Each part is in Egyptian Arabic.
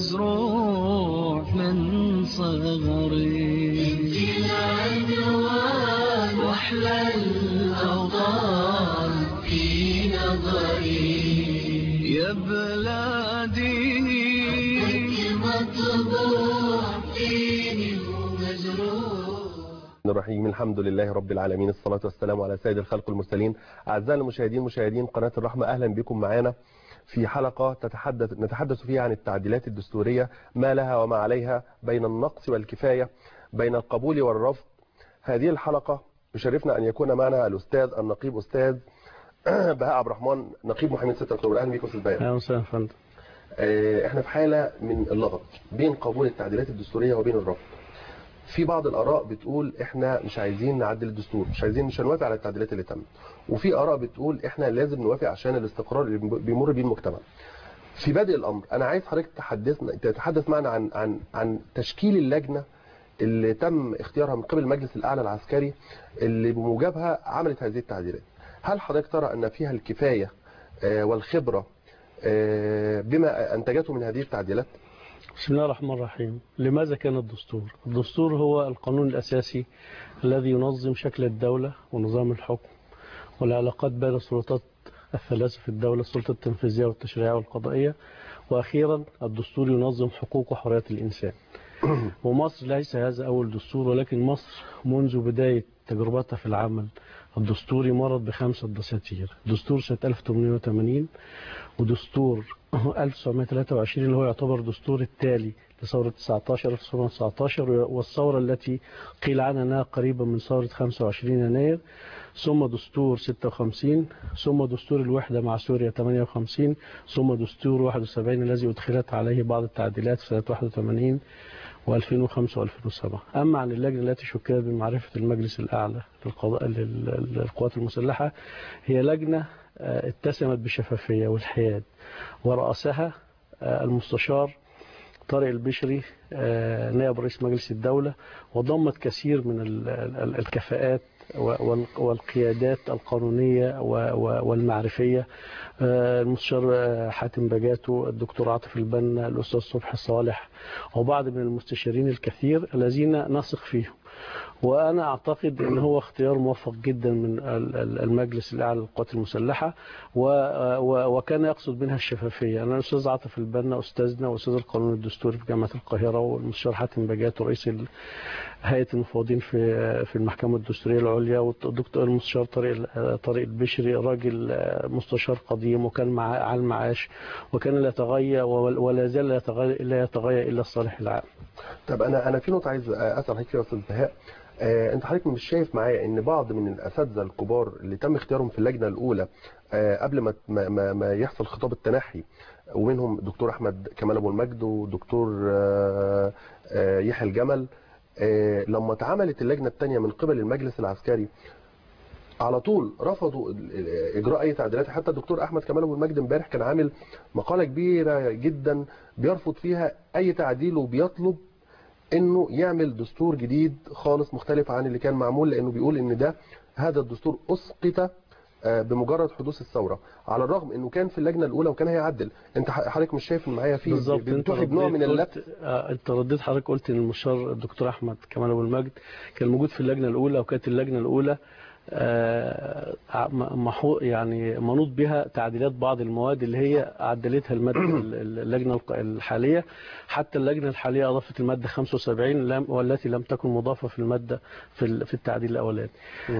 مزروع من صغري انت العنوان واحلى الاوطان في نظري يا بلادي مطبوع فيني ومزروع الرحيم الحمد لله رب العالمين الصلاة والسلام على سيد الخلق المرسلين أعزائي المشاهدين مشاهدين قناة الرحمة أهلا بكم معنا في حلقة تتحدث نتحدث فيها عن التعديلات الدستورية ما لها وما عليها بين النقص والكفاية بين القبول والرفض هذه الحلقة يشرفنا أن يكون معنا الأستاذ النقيب أستاذ بهاء عبد الرحمن نقيب محامين 6 أكتوبر أهلا بكم أستاذ بهاء اهلا وسهلا يا فندم آه، احنا في حالة من اللغط بين قبول التعديلات الدستورية وبين الرفض في بعض الآراء بتقول احنا مش عايزين نعدل الدستور مش عايزين مش هنوافق على التعديلات اللي تمت وفي آراء بتقول احنا لازم نوافق عشان الاستقرار اللي بيمر بيه المجتمع في بدء الأمر أنا عايز حضرتك تحدثنا تتحدث معنا عن عن عن تشكيل اللجنة اللي تم اختيارها من قبل المجلس الأعلى العسكري اللي بموجبها عملت هذه التعديلات هل حضرتك ترى أن فيها الكفاية آه، والخبرة آه، بما أنتجته من هذه التعديلات بسم الله الرحمن الرحيم لماذا كان الدستور الدستور هو القانون الأساسي الذي ينظم شكل الدولة ونظام الحكم والعلاقات بين السلطات الثلاثة في الدولة السلطة التنفيذية والتشريعية والقضائية وأخيرا الدستور ينظم حقوق وحريات الإنسان ومصر ليس هذا أول دستور ولكن مصر منذ بداية تجربتها في العمل الدستوري مرت بخمسة دساتير دستور سنة 1880 ودستور 1923 اللي هو يعتبر دستور التالي لثورة 19 1919 والثورة التي قيل عنها أنها قريبة من ثورة 25 يناير ثم دستور 56 ثم دستور الوحدة مع سوريا 58 ثم دستور 71 الذي أدخلت عليه بعض التعديلات في سنة 81 و2005 و2007 أما عن اللجنة التي شكلت بمعرفة المجلس الأعلى للقضاء لل- للقوات المسلحة هي لجنة آه، اتسمت بالشفافية والحياد ورأسها آه، المستشار طارق البشري آه، نائب رئيس مجلس الدولة وضمت كثير من ال- ال- الكفاءات وال- والقيادات القانونية و- و- والمعرفية آه، المستشار آه، حاتم بجاتو الدكتور عاطف البنا الأستاذ صبحي صالح وبعض من المستشارين الكثير الذين نثق فيهم وأنا أعتقد أن هو اختيار موفق جدا من ال- ال- المجلس الأعلى للقوات المسلحة و- و- وكان يقصد منها الشفافية أنا الأستاذ عاطف البنا أستاذنا وأستاذ القانون الدستوري في جامعة القاهرة والمستشار حاتم بجات رئيس ال- هيئة المفوضين في في المحكمة الدستورية العليا والدكتور المستشار طارق طارق البشري راجل مستشار قديم وكان مع على المعاش وكان لا يتغير ولا زال لا يتغير لا يتغير إلا الصالح العام طب انا انا في نقطه عايز اسال حضرتك فيها يا استاذ بهاء آه، انت حضرتك مش شايف معايا ان بعض من الاساتذه الكبار اللي تم اختيارهم في اللجنه الاولى آه، قبل ما ما, ما, ما يحصل خطاب التنحي ومنهم دكتور احمد كمال ابو المجد ودكتور آه، آه، يحيى الجمل آه، لما اتعملت اللجنه الثانيه من قبل المجلس العسكري على طول رفضوا ال- ال- اجراء اي تعديلات حتى الدكتور احمد كمال ابو المجد امبارح كان عامل مقاله كبيره جدا بيرفض فيها اي تعديل وبيطلب انه يعمل دستور جديد خالص مختلف عن اللي كان معمول لانه بيقول ان ده هذا الدستور اسقط آه، بمجرد حدوث الثوره على الرغم انه كان في اللجنه الاولى وكان هيعدل انت ح- حضرتك مش شايف ان معايا فيه بالظبط انت بتوحي بنوع من رديت اللف قلت آه، انت رديت حضرتك قلت ان المستشار الدكتور احمد كمال ابو المجد كان موجود في اللجنه الاولى وكانت اللجنه الاولى آه، م- محو يعني منوط بها تعديلات بعض المواد اللي هي عدلتها الماده ال- ال- اللجنه الق- الحاليه حتى اللجنه الحاليه اضافت الماده 75 لم والتي لم تكن مضافه في الماده في ال- في التعديل الاولاني مم.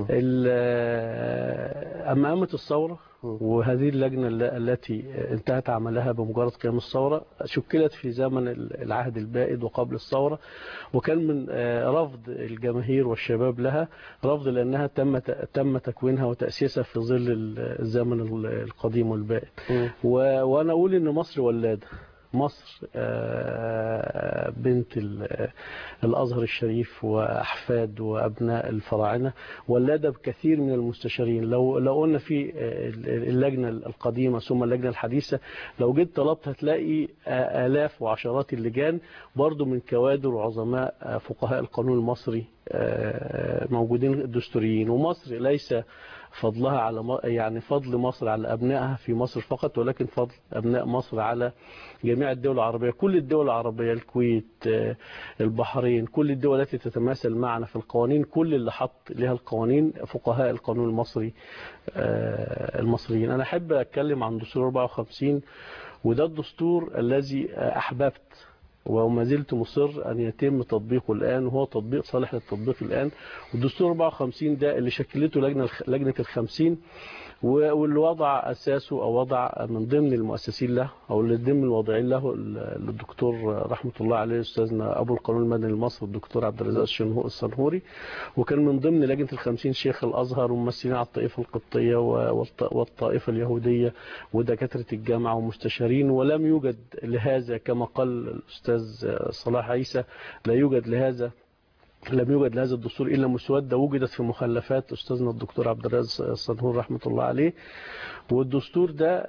ال- أما قامت الثورة وهذه اللجنة الل- التي انتهت عملها بمجرد قيام الثورة شكلت في زمن ال- العهد البائد وقبل الثورة وكان من آه، رفض الجماهير والشباب لها رفض لأنها تم ت- تم تكوينها وتأسيسها في ظل ال- الزمن ال- القديم والبائد مم. و- وأنا أقول إن مصر ولادة مصر آه، بنت ال- الأزهر الشريف وأحفاد وأبناء الفراعنة ولادة بكثير من المستشارين لو لو قلنا في آه، اللجنة القديمة ثم اللجنة الحديثة لو جيت طلبت هتلاقي آه، آلاف وعشرات اللجان برضو من كوادر وعظماء آه، فقهاء القانون المصري آه، موجودين دستوريين ومصر ليس فضلها على م- يعني فضل مصر على أبنائها في مصر فقط ولكن فضل أبناء مصر على جميع الدول العربية كل الدول العربية الكويت آه، البحرين كل الدول التي تتماثل معنا في القوانين كل اللي حط لها القوانين فقهاء القانون المصري آه، المصريين أنا أحب أتكلم عن دستور 54 وده الدستور الذي آه، أحببت وما زلت مصر أن يتم تطبيقه الآن وهو تطبيق صالح للتطبيق الآن والدستور 54 ده اللي شكلته لجنة لجنة الخمسين و- واللي وضع أساسه أو وضع من ضمن المؤسسين له أو اللي ضمن الواضعين له ال- الدكتور رحمة الله عليه أستاذنا أبو القانون المدني المصري الدكتور عبد الرزاق الشنهو- الصنهوري وكان من ضمن لجنة الخمسين شيخ الأزهر وممثلين على الطائفة القبطية و- والط- والطائفة اليهودية ودكاترة الجامعة ومستشارين ولم يوجد لهذا كما قال الأستاذ صلاح عيسى لا يوجد لهذا لم يوجد لهذا الدستور إلا مسودة وجدت في مخلفات أستاذنا الدكتور عبد الرازق الصنهور رحمة الله عليه والدستور ده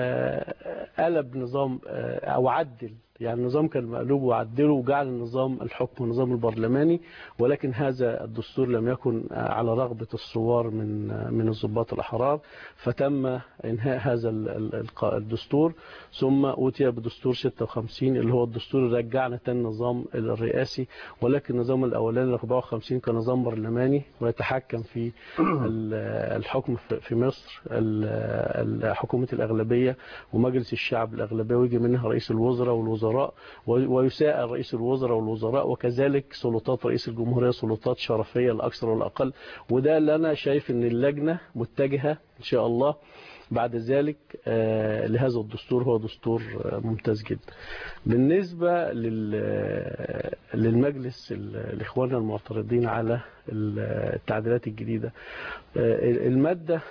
آه، قلب نظام آه، أو عدل يعني النظام كان مقلوب وعدله وجعل النظام الحكم النظام البرلماني ولكن هذا الدستور لم يكن آه، على رغبة الثوار من آه، من الضباط الأحرار فتم إنهاء هذا ال- ال- الق- الدستور ثم أوتي بدستور 56 اللي هو الدستور اللي رجعنا تاني النظام الرئاسي ولكن النظام الأولاني 54 كان نظام برلماني ويتحكم في ال- الحكم في في مصر ال- ال- حكومة الأغلبية ومجلس الشعب الأغلبية ويجي منها رئيس الوزراء والوزراء و- ويساءل رئيس الوزراء والوزراء وكذلك سلطات رئيس الجمهورية سلطات شرفية الأكثر والأقل وده اللي أنا شايف أن اللجنة متجهة إن شاء الله بعد ذلك آه، لهذا الدستور هو دستور آه، ممتاز جدا بالنسبة لل- للمجلس ال- الإخوان المعترضين على ال- التعديلات الجديدة آه، المادة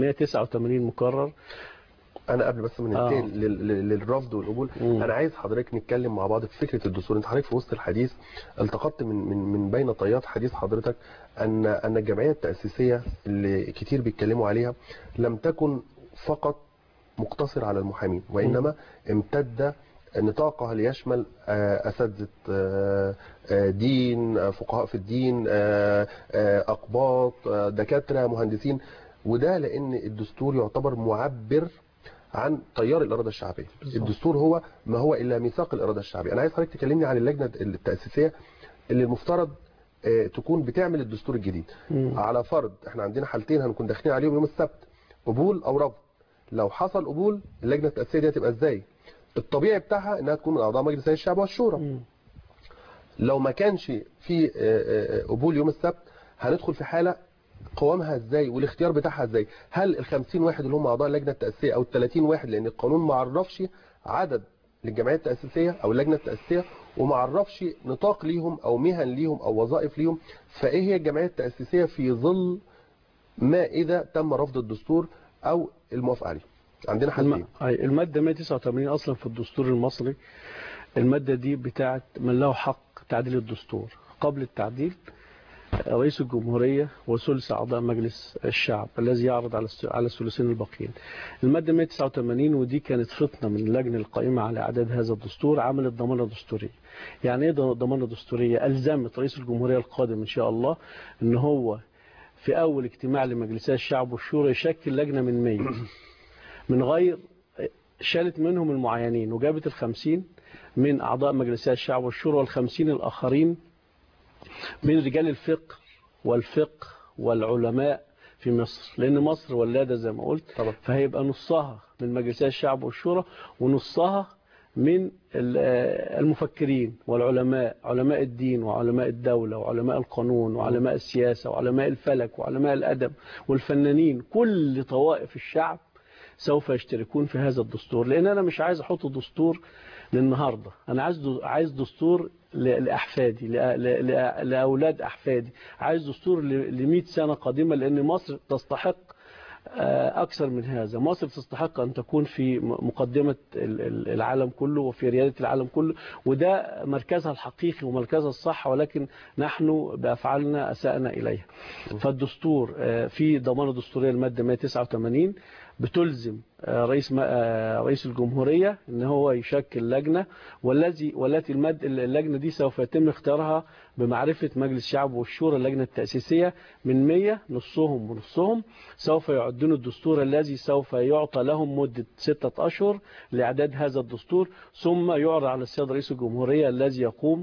189 مكرر انا قبل بس ما آه. ننتقل لل- لل- للرفض والقبول مم. انا عايز حضرتك نتكلم مع بعض في فكره الدستور انت حضرتك في وسط الحديث التقطت من من من بين طيات حديث حضرتك ان ان الجمعيه التاسيسيه اللي كتير بيتكلموا عليها لم تكن فقط مقتصر على المحامين وانما امتد نطاقها ليشمل آه، اساتذه آه، آه، دين آه، فقهاء في الدين آه، آه، اقباط آه، دكاتره مهندسين وده لان الدستور يعتبر معبر عن تيار الاراده الشعبيه بالظبط. الدستور هو ما هو الا ميثاق الاراده الشعبيه انا عايز حضرتك تكلمني عن اللجنه التاسيسيه اللي المفترض آه، تكون بتعمل الدستور الجديد مم. على فرض احنا عندنا حالتين هنكون داخلين عليهم يوم السبت قبول او رفض لو حصل قبول اللجنه التاسيسيه دي هتبقى ازاي الطبيعي بتاعها انها تكون من اعضاء مجلس الشعب والشورى مم. لو ما كانش في آه، آه، قبول يوم السبت هندخل في حاله قوامها ازاي والاختيار بتاعها ازاي هل ال 50 واحد اللي هم اعضاء اللجنه التاسيسيه او ال 30 واحد لان القانون ما عرفش عدد للجمعيات التاسيسيه او اللجنه التاسيسيه وما عرفش نطاق ليهم او مهن ليهم او وظائف ليهم فايه هي الجمعيه التاسيسيه في ظل ما اذا تم رفض الدستور او الموافقه عليه عندنا حالتين الم... أي المادة 189 أصلا في الدستور المصري المادة دي بتاعت من له حق تعديل الدستور قبل التعديل رئيس الجمهورية وثلث أعضاء مجلس الشعب الذي يعرض على الس- على الثلثين الباقيين المادة 189 ودي كانت فطنة من اللجنة القائمة على إعداد هذا الدستور عملت ضمانة دستورية يعني إيه ضمانة دستورية ألزمت رئيس الجمهورية القادم إن شاء الله إن هو في أول اجتماع لمجلسي الشعب والشورى يشكل لجنة من 100 من غير شالت منهم المعينين وجابت الخمسين من أعضاء مجلسي الشعب والشورى والخمسين الآخرين من رجال الفقه والفقه والعلماء في مصر لأن مصر ولادة زي ما قلت طبعا فهيبقى نصها من مجلسي الشعب والشورى ونصها من ال- آه، المفكرين والعلماء علماء الدين وعلماء الدولة وعلماء القانون وعلماء السياسة وعلماء الفلك وعلماء الأدب والفنانين كل طوائف الشعب سوف يشتركون في هذا الدستور لأن أنا مش عايز أحط دستور للنهاردة أنا عايز دو- عايز دستور ل- لأحفادي لأ- ل- ل- لأولاد أحفادي عايز دستور ل 100 سنة قادمة لأن مصر تستحق آه، أكثر من هذا مصر تستحق أن تكون في م- مقدمة ال- ال- العالم كله وفي ريادة العالم كله وده مركزها الحقيقي ومركزها الصح ولكن نحن بأفعالنا أسأنا إليها فالدستور آه، في ضمانة دستورية المادة 189 بتلزم آه، رئيس ما- آه، رئيس الجمهورية ان هو يشكل لجنة والذي والتي المد اللجنة دي سوف يتم اختيارها بمعرفة مجلس الشعب والشورى اللجنة التأسيسية من 100 نصهم ونصهم سوف يعدون الدستور الذي سوف يعطى لهم مدة ستة أشهر لإعداد هذا الدستور ثم يعرض على السيد رئيس الجمهورية الذي يقوم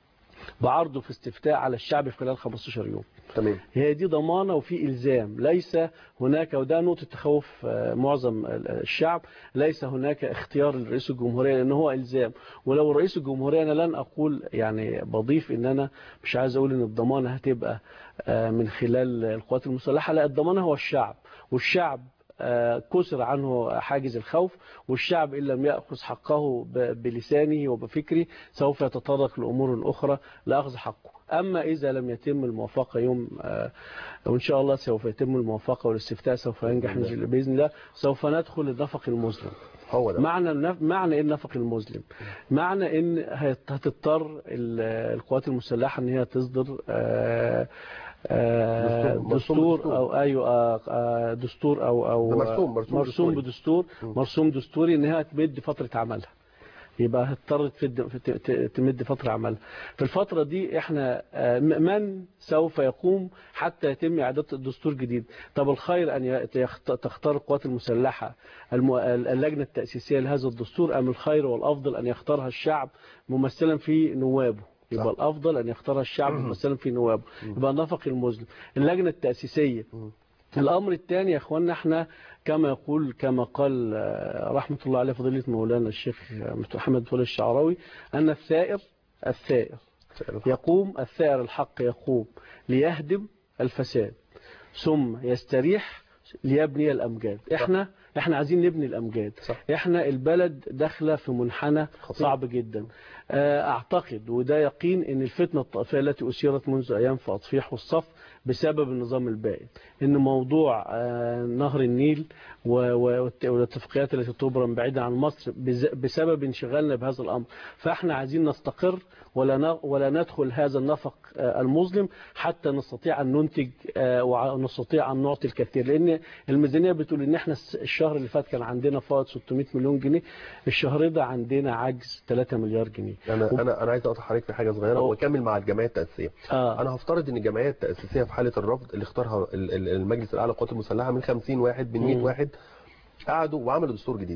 بعرضه في استفتاء على الشعب في خلال 15 يوم تمام هي دي ضمانة وفي إلزام ليس هناك وده نقطة تخوف آه، معظم الشعب ليس هناك اختيار لرئيس الجمهورية لأن هو إلزام ولو رئيس الجمهورية أنا لن أقول يعني بضيف إن أنا مش عايز أقول إن الضمانة هتبقى آه، من خلال القوات المسلحة لا الضمانة هو الشعب والشعب آه، كسر عنه حاجز الخوف والشعب إن لم يأخذ حقه ب- بلسانه وبفكره سوف يتطرق لأمور أخرى لأخذ حقه أما إذا لم يتم الموافقة يوم آه، وإن شاء الله سوف يتم الموافقة والاستفتاء سوف ينجح بإذن الله. بإذن الله سوف ندخل النفق المظلم هو ده معنى النف... معنى ايه النفق المظلم معنى ان هت- هتضطر ال- القوات المسلحه ان هي تصدر آه، آه، دستور- مرسوم دستور بدستور. او ايوه آه، آه، دستور او او ده مرسوم- مرسوم مرسوم دستوري. بدستور م. مرسوم دستوري ان هي تمد فتره عملها يبقى هتضطر تفد- ت- ت- تمد فترة عملها في الفترة دي احنا آه، م- من سوف يقوم حتى يتم إعداد دستور جديد طب الخير أن ي- يخت- تختار القوات المسلحة الم- اللجنة التأسيسية لهذا الدستور أم الخير والأفضل أن يختارها الشعب ممثلا في نوابه يبقى صح. الأفضل أن يختارها الشعب ممثلا في نوابه يبقى النفق المظلم اللجنة التأسيسية الأمر الثاني يا أخوانا احنا كما يقول كما قال آه، رحمة الله عليه فضيلة مولانا الشيخ آه، محمد فؤاد الشعراوي أن الثائر الثائر يقوم الثائر الحق يقوم ليهدم الفساد ثم يستريح ليبني الأمجاد احنا احنا عايزين نبني الأمجاد صح. احنا البلد داخله في منحنى خطير. صعب جدا آه، اعتقد وده يقين ان الفتنة الطائفية التي أثيرت منذ أيام في أطفيح والصف بسبب النظام البائد ان موضوع آه، نهر النيل و- و- والت- والاتفاقيات التي تبرم بعيدا عن مصر بز- بسبب انشغالنا بهذا الأمر فاحنا عايزين نستقر ولا ن- ولا ندخل هذا النفق آه، المظلم حتى نستطيع أن ننتج آه، ونستطيع أن نعطي الكثير لأن الميزانية بتقول إن احنا الس- الشهر اللي فات كان عندنا فائض 600 مليون جنيه الشهر ده عندنا عجز 3 مليار جنيه انا انا انا عايز اقطع حضرتك في حاجه صغيره أوه. واكمل مع الجمعيه التاسيسيه آه. انا هفترض ان الجمعيه التاسيسيه في حاله الرفض اللي اختارها ال- ال- المجلس الاعلى للقوات المسلحه من 50 واحد من 100 مم. واحد قعدوا وعملوا دستور جديد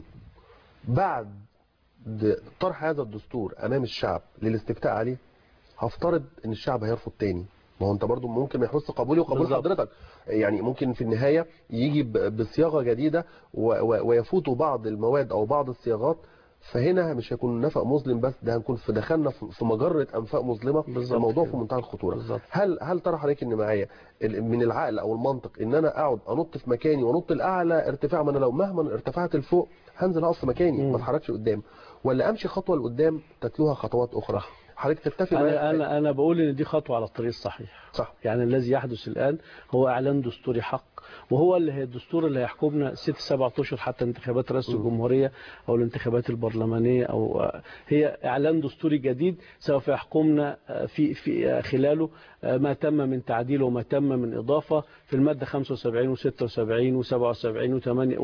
بعد د- طرح هذا الدستور امام الشعب للاستفتاء عليه هفترض ان الشعب هيرفض تاني ما هو انت برضو ممكن ما يحس قبولي وقبول بالظبط. حضرتك يعني ممكن في النهايه يجي ب- بصياغه جديده و- و- ويفوتوا بعض المواد او بعض الصياغات فهنا مش هيكون نفق مظلم بس ده هنكون في دخلنا في في مجره انفاق مظلمه بالظبط الموضوع كده. في منتهى الخطوره بالظبط. هل هل ترى حضرتك ان معايا ال- من العقل او المنطق ان انا اقعد انط في مكاني وانط الاعلى ارتفاع ما انا لو مهما ارتفعت لفوق هنزل اقف في مكاني مم. ما اتحركش قدام ولا امشي خطوه لقدام تتلوها خطوات اخرى حضرتك تتفق أنا معايا أنا أنا بقول إن دي خطوة على الطريق الصحيح صح يعني الذي يحدث الآن هو إعلان دستوري حق وهو اللي هي الدستور اللي هيحكمنا ست سبع أشهر حتى انتخابات رئاسة الجمهورية أو الانتخابات البرلمانية أو هي إعلان دستوري جديد سوف يحكمنا في في خلاله ما تم من تعديل وما تم من إضافة في المادة 75 و76 و77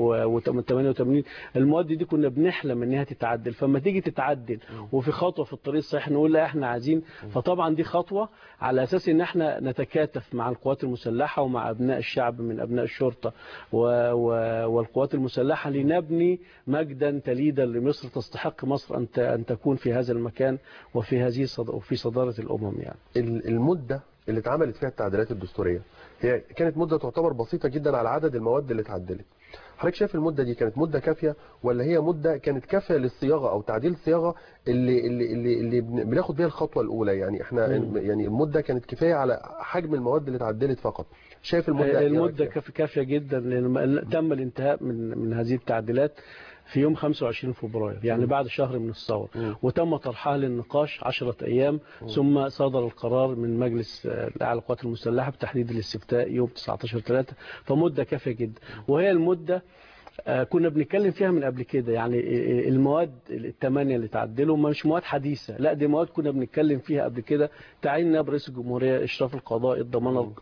و88 المواد دي كنا بنحلم إنها تتعدل فما تيجي تتعدل وفي خطوة في الطريق الصحيح نقول لا إحنا عايزين فطبعا دي خطوة على أساس إن إحنا نتكاتف مع القوات المسلحة ومع أبناء الشعب من أبناء الشرطة و... و... والقوات المسلحة لنبني مجدا تليدا لمصر تستحق مصر أن ت... أن تكون في هذا المكان وفي هذه صد... وفي صدارة الأمم يعني ال- المدة اللي اتعملت فيها التعديلات الدستورية هي كانت مدة تعتبر بسيطة جدا على عدد المواد اللي اتعدلت حضرتك شايف المدة دي كانت مدة كافية ولا هي مدة كانت كافية للصياغة او تعديل الصياغة اللي اللي اللي, اللي بن- بناخد بيها الخطوة الاولى يعني احنا مم. يعني المدة كانت كفاية على حجم المواد اللي اتعدلت فقط شايف المدة المدة يعني كاف- كافية جدا لأن تم الانتهاء من من هذه التعديلات في يوم 25 فبراير يعني بعد شهر من الثورة مم. وتم طرحها للنقاش 10 أيام ثم صدر القرار من مجلس آه، الأعلى للقوات المسلحة بتحديد الاستفتاء يوم 19 3 فمدة كافية جدا وهي المدة آه، كنا بنتكلم فيها من قبل كده يعني آه، المواد الثمانية اللي تعدلوا مش مواد حديثة لا دي مواد كنا بنتكلم فيها قبل كده تعيين نائب رئيس الجمهورية إشراف القضاء الضمان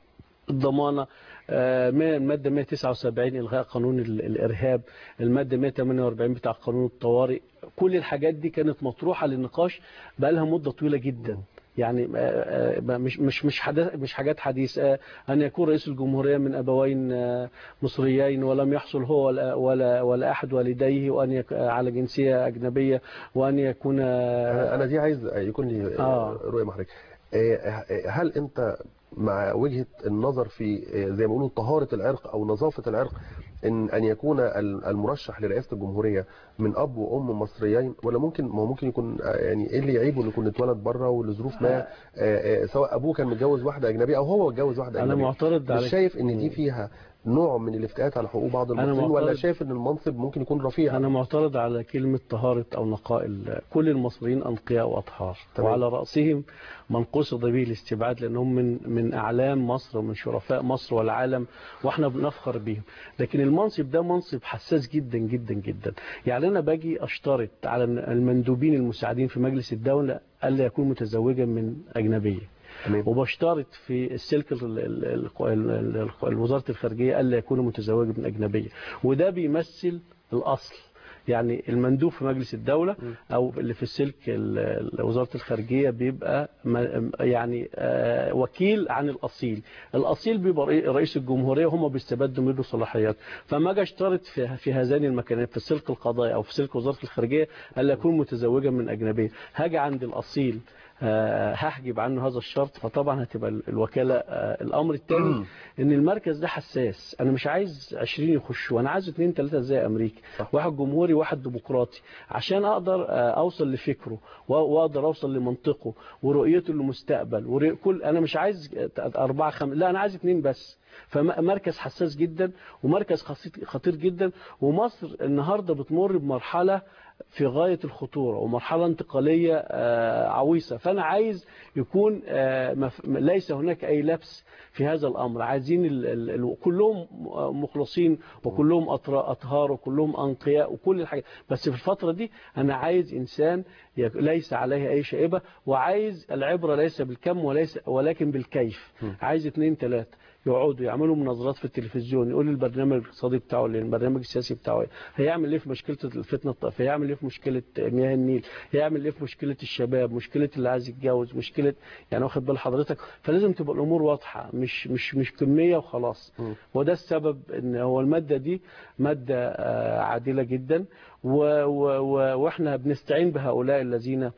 الضمانة آه، ما- المادة 179 إلغاء قانون ال- الإرهاب المادة 148 بتاع قانون الطوارئ كل الحاجات دي كانت مطروحة للنقاش بقى لها مدة طويلة جدا يعني آه، آه، مش مش مش حدث مش حاجات حديثة أن يكون رئيس الجمهورية من أبوين آه، مصريين ولم يحصل هو ولا ولا, ولا أحد والديه وأن يك على جنسية أجنبية وأن يكون انا أنا دي عايز يكون لي آه. آه. رؤيه مع حضرتك آه، هل انت مع وجهه النظر في آه، زي ما بيقولوا طهاره العرق او نظافه العرق ان ان يكون ال- المرشح لرئاسه الجمهوريه من اب وام مصريين ولا ممكن ما هو ممكن يكون آه، يعني ايه اللي يعيبه انه يكون اتولد بره ولظروف ما آه، آه، سواء ابوه كان متجوز واحده اجنبيه او هو متجوز واحده أنا اجنبيه معترض مش على شايف ان دي فيها نوع من الافتئات على حقوق بعض أنا المصريين ولا معترض. شايف ان المنصب ممكن يكون رفيع أنا معترض على كلمة طهارة أو نقاء ال- كل المصريين أنقياء وأطهار تمام. وعلى رأسهم من قصد به الاستبعاد لأنهم من من أعلام مصر ومن شرفاء مصر والعالم وإحنا بنفخر بهم لكن المنصب ده منصب حساس جدا جدا جدا يعني أنا باجي أشترط على المندوبين المساعدين في مجلس الدولة ألا يكون متزوجا من أجنبية تمام وبشترط في السلك ال- ال- ال- ال- ال- وزارة الخارجية ألا يكون متزوجا من أجنبية وده بيمثل الأصل يعني المندوب في مجلس الدولة أو اللي في السلك ال- ال- وزارة الخارجية بيبقى م- يعني آه، وكيل عن الأصيل الأصيل بيبقى رئي- رئيس الجمهورية وهم بيستبدوا منه صلاحيات فما اجي اشترط في في هذين المكانين في السلك القضائي أو في سلك وزارة الخارجية ألا يكون متزوجا من أجنبية هاجي عند الأصيل آه، هحجب عنه هذا الشرط فطبعا هتبقى ال- الوكالة آه، الأمر الثاني ان المركز ده حساس انا مش عايز 20 يخشوا انا عايز اثنين ثلاثه زي امريكا صح. واحد جمهوري واحد ديمقراطي عشان اقدر آه، اوصل لفكره و- واقدر اوصل لمنطقه ورؤيته للمستقبل ورؤ- كل انا مش عايز اربعه خمسه لا انا عايز اثنين بس فمركز حساس جدا ومركز خطير- خطير جدا ومصر النهارده بتمر بمرحله في غاية الخطورة ومرحلة انتقالية آه، عويصة فأنا عايز يكون آه، مف- ليس هناك أي لبس في هذا الأمر عايزين ال ال ال كلهم مخلصين وكلهم أطر- أطهار وكلهم أنقياء وكل الحاجات بس في الفترة دي أنا عايز إنسان يك- ليس عليه أي شائبة وعايز العبرة ليس بالكم وليس ولكن بالكيف عايز اتنين تلاتة يقعدوا يعملوا مناظرات في التلفزيون يقول البرنامج الاقتصادي بتاعه اللي البرنامج السياسي بتاعه إيه. هيعمل ايه في مشكله الفتنه الطائفيه هيعمل ايه في مشكله مياه النيل هيعمل ايه في مشكله الشباب مشكله اللي عايز يتجوز مشكله يعني واخد بال حضرتك فلازم تبقى الامور واضحه مش مش مش كميه وخلاص مم. وده السبب ان هو الماده دي ماده آه، عادله جدا و- و- و- واحنا بنستعين بهؤلاء الذين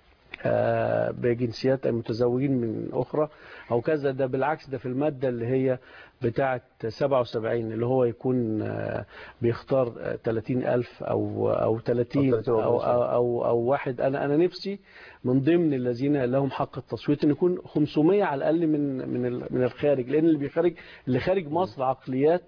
آه، بجنسيات المتزوجين من أخرى أو كذا ده بالعكس ده في المادة اللي هي بتاعة 77 اللي هو يكون آه، بيختار آه، 30 ألف أو أو 30 أو 30 أو, ونص. أو, أو, أو واحد أنا أنا نفسي من ضمن الذين لهم حق التصويت إن يكون 500 على الأقل من من ال- من الخارج لأن اللي بيخارج اللي خارج مصر عقليات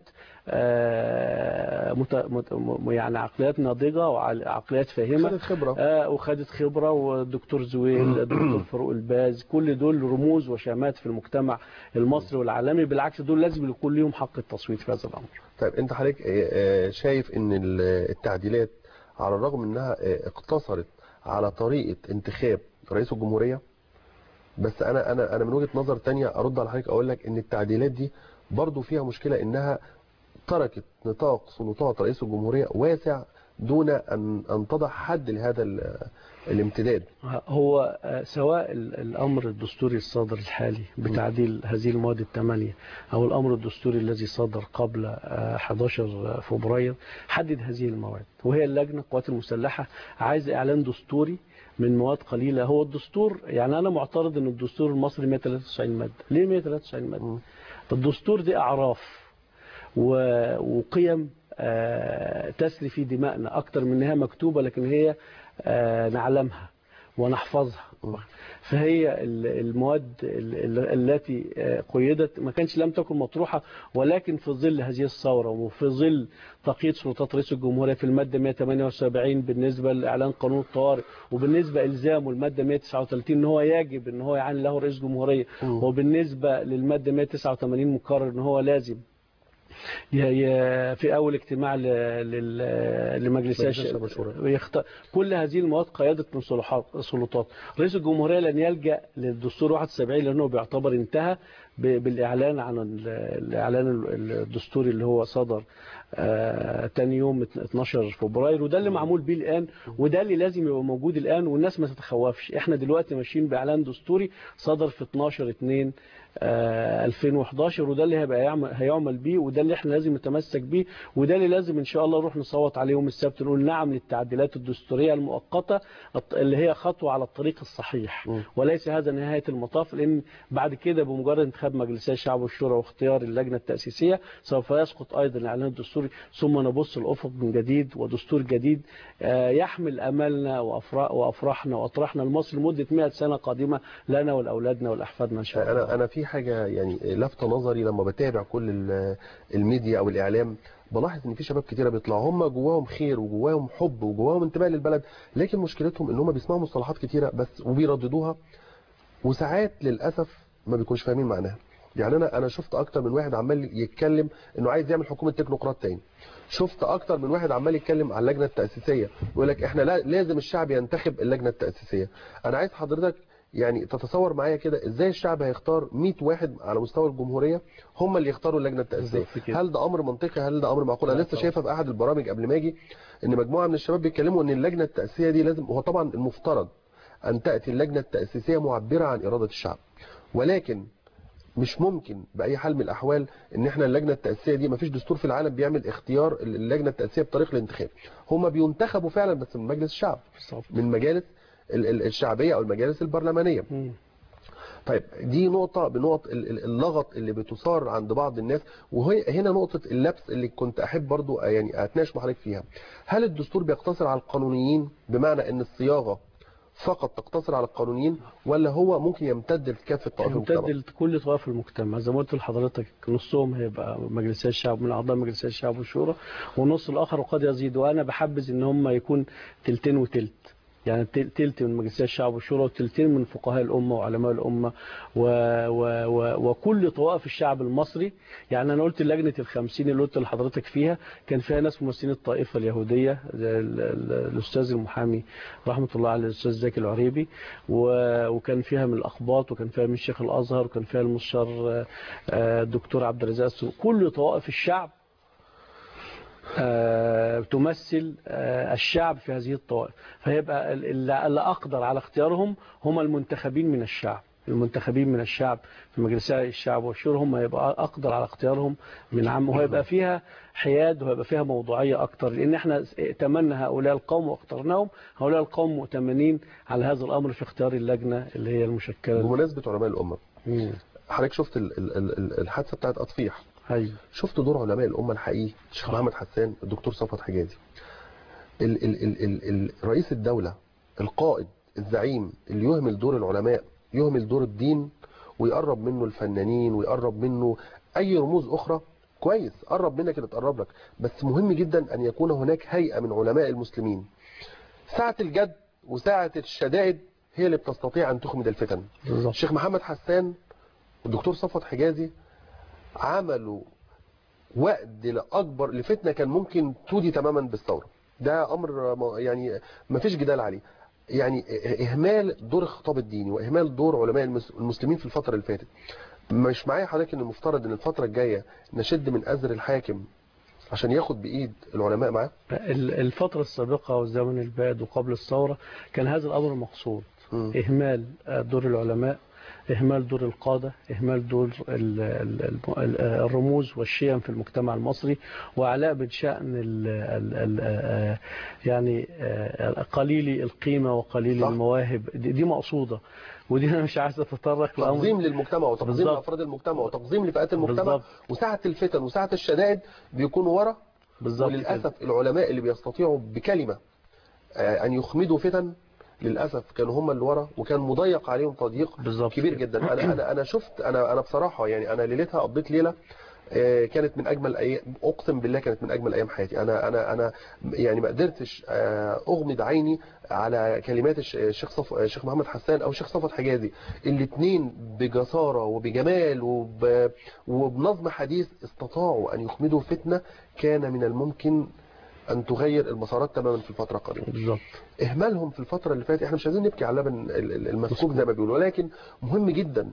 آه، مت مت م- يعني عقليات ناضجة وعقليات فاهمة خدت خبره آه وخدت خبرة ودكتور زويل دكتور فاروق الباز كل دول رموز وشامات في المجتمع المصري والعالمي بالعكس دول لازم يكون لهم حق التصويت في هذا الأمر طيب انت حضرتك آه، آه، شايف ان ال- التعديلات على الرغم انها آه، اقتصرت على طريقة انتخاب رئيس الجمهورية بس انا انا انا من وجهة نظر تانية ارد على حضرتك اقول لك ان التعديلات دي برضو فيها مشكلة انها تركت نطاق سلطات رئيس الجمهورية واسع دون ان ان تضع حد لهذا ال- الامتداد هو آه، سواء ال- الأمر الدستوري الصادر الحالي بتعديل هذه المواد الثمانية أو الأمر الدستوري الذي صدر قبل آه، 11 فبراير حدد هذه المواد وهي اللجنة القوات المسلحة عايز إعلان دستوري من مواد قليلة هو الدستور يعني أنا معترض أن الدستور المصري 193 مادة ليه 193 مادة؟ الدستور دي أعراف و- وقيم آه، تسري في دمائنا أكتر من أنها مكتوبة لكن هي آه، نعلمها ونحفظها فهي ال- المواد ال- ال- التي آه، قيدت ما كانش لم تكن مطروحة ولكن في ظل هذه الثورة وفي ظل تقييد سلطات رئيس الجمهورية في المادة 178 بالنسبة لإعلان قانون الطوارئ وبالنسبة إلزامه المادة 139 إن هو يجب إن هو يعلن له رئيس جمهورية وبالنسبة للمادة 189 مقرر إن هو لازم ي- ي- في أول اجتماع ل- لل- لمجلس مجلس الش- المشورة. يخت... كل هذه المواد قيادت من صلحات- سلطات رئيس الجمهورية لن يلجأ للدستور 71 لأنه بيعتبر انتهى ب- بالاعلان عن ال- الاعلان ال- الدستوري اللي هو صدر آه، تاني يوم 12 فبراير وده اللي معمول بيه الان وده اللي لازم يبقى موجود الان والناس ما تتخوفش احنا دلوقتي ماشيين باعلان دستوري صدر في 12 2 آه، 2011 وده اللي هيبقى يعمل هيعمل بيه وده اللي احنا لازم نتمسك بيه وده اللي لازم ان شاء الله نروح نصوت عليه يوم السبت نقول نعم للتعديلات الدستوريه المؤقته الط- اللي هي خطوه على الطريق الصحيح مم. وليس هذا نهايه المطاف لان بعد كده بمجرد انتخاب مجلسي الشعب والشورى واختيار اللجنه التاسيسيه سوف يسقط ايضا الاعلان الدستوري ثم نبص الافق من جديد ودستور جديد آه، يحمل املنا وأفرا- وافراحنا واطرحنا لمصر لمده 100 سنه قادمه لنا ولاولادنا ولاحفادنا ان شاء الله انا انا في حاجه يعني لافته نظري لما بتابع كل ال- الميديا او الاعلام بلاحظ ان في شباب كتيره بيطلعوا هم جواهم خير وجواهم حب وجواهم انتماء للبلد لكن مشكلتهم ان هم بيسمعوا مصطلحات كتيره بس وبيرددوها وساعات للاسف ما بيكونش فاهمين معناها يعني انا انا شفت اكتر من واحد عمال يتكلم انه عايز يعمل حكومه تكنوقراط تاني شفت اكتر من واحد عمال يتكلم على اللجنه التاسيسيه يقول لك احنا لا لازم الشعب ينتخب اللجنه التاسيسيه انا عايز حضرتك يعني تتصور معايا كده ازاي الشعب هيختار 100 واحد على مستوى الجمهوريه هم اللي يختاروا اللجنه التاسيسيه بالظبط كده. هل ده امر منطقي هل ده امر معقول انا لا لسه طبعا. شايفها في احد البرامج قبل ما اجي ان مجموعه من الشباب بيتكلموا ان اللجنه التاسيسيه دي لازم هو طبعا المفترض ان تاتي اللجنه التاسيسيه معبره عن اراده الشعب ولكن مش ممكن باي حال من الاحوال ان احنا اللجنه التاسيسيه دي مفيش دستور في العالم بيعمل اختيار اللجنه التاسيسيه بطريق الانتخاب هم بينتخبوا فعلا بس من مجلس الشعب بالظبط. من مجالس ال- ال- الشعبيه او المجالس البرلمانيه مم. طيب دي نقطة بنقط ال- ال- اللغط اللي بتثار عند بعض الناس وهي هنا نقطة اللبس اللي كنت أحب برضو يعني أتناقش مع حضرتك فيها هل الدستور بيقتصر على القانونيين بمعنى أن الصياغة فقط تقتصر على القانونيين ولا هو ممكن يمتد لكافة طوائف المجتمع؟ يمتد لكل طوائف المجتمع زي ما قلت لحضرتك نصهم هيبقى مجلسي الشعب من اعضاء مجلسي الشعب والشورى والنص الاخر قد يزيد وانا بحبذ ان هم يكون تلتين وتلت يعني تل- تلت من مجلسي الشعب والشورى وتلتين من فقهاء الامه وعلماء الامه و و و وكل طوائف الشعب المصري يعني انا قلت لجنه الخمسين اللي قلت لحضرتك فيها كان فيها ناس ممثلين الطائفه اليهوديه زي ال- ال- الاستاذ المحامي رحمه الله عليه الاستاذ زكي العريبي و- وكان فيها من الاقباط وكان فيها من الشيخ الازهر وكان فيها المستشار آه، آه، الدكتور عبد الرزاق السوق كل طوائف الشعب آه، تمثل آه، الشعب في هذه الطوائف فيبقى ال- اللي اللي أقدر على اختيارهم هم المنتخبين من الشعب المنتخبين من الشعب في مجلسي الشعب والشورى هم يبقى أقدر على اختيارهم من عام وهيبقى فيها حياد وهيبقى فيها موضوعية أكتر لأن احنا ائتمنا هؤلاء القوم واخترناهم هؤلاء القوم مؤتمنين على هذا الأمر في اختيار اللجنة اللي هي المشكلة بمناسبة علماء الأمة مم. حضرتك شفت ال- ال- ال- الحادثة بتاعت أطفيح أيوة شفت دور علماء الأمة الحقيقي الشيخ محمد حسان الدكتور صفوت حجازي ال ال ال ال ال رئيس الدولة القائد الزعيم اللي يهمل دور العلماء يهمل دور الدين ويقرب منه الفنانين ويقرب منه أي رموز أخرى كويس قرب منك اللي تقرب لك بس مهم جدا أن يكون هناك هيئة من علماء المسلمين ساعة الجد وساعة الشدائد هي اللي بتستطيع أن تخمد الفتن بالظبط الشيخ محمد حسان والدكتور صفوت حجازي عملوا وقت لأكبر لفتنة كان ممكن تودي تماما بالثورة ده أمر ما- يعني ما فيش جدال عليه يعني إهمال دور الخطاب الديني وإهمال دور علماء المس- المسلمين في الفترة اللي فاتت مش معايا حضرتك إن المفترض إن الفترة الجاية نشد من أزر الحاكم عشان ياخد بإيد العلماء معاه ال- الفترة السابقة والزمن البعد وقبل الثورة كان هذا الأمر مقصود مم. إهمال آه، دور العلماء إهمال دور القادة إهمال دور ال- ال- الم- ال- آه، الرموز والشيم في المجتمع المصري وعلاء من شأن ال ال ال آه، يعني آه، قليل القيمة وقليل صح. المواهب دي دي مقصودة ودي أنا مش عايز أتطرق لأمر تنظيم للمجتمع وتنظيم بالظبط. لأفراد المجتمع وتنظيم لفئات المجتمع بالظبط. وساعة الفتن وساعة الشدائد بيكونوا ورا بالظبط كده. وللأسف العلماء اللي بيستطيعوا بكلمة آه، أن يخمدوا فتن للأسف كانوا هم اللي ورا وكان مضيق عليهم تضييق بالظبط كبير كده. جدا أنا أنا أنا شفت أنا أنا بصراحة يعني أنا ليلتها قضيت ليلة آه، كانت من اجمل ايام اقسم بالله كانت من اجمل ايام حياتي انا انا انا يعني ما قدرتش آه، اغمض عيني على كلمات الش- الشيخ صف الشيخ محمد حسان او الشيخ صفوت حجازي الاثنين بجساره وبجمال وب وبنظم حديث استطاعوا ان يخمدوا فتنه كان من الممكن ان تغير المسارات تماما في الفتره القادمه بالظبط اهمالهم في الفتره اللي فاتت احنا مش عايزين نبكي على اللبن ال- ال- المسكوب زي ما بيقولوا ولكن مهم جدا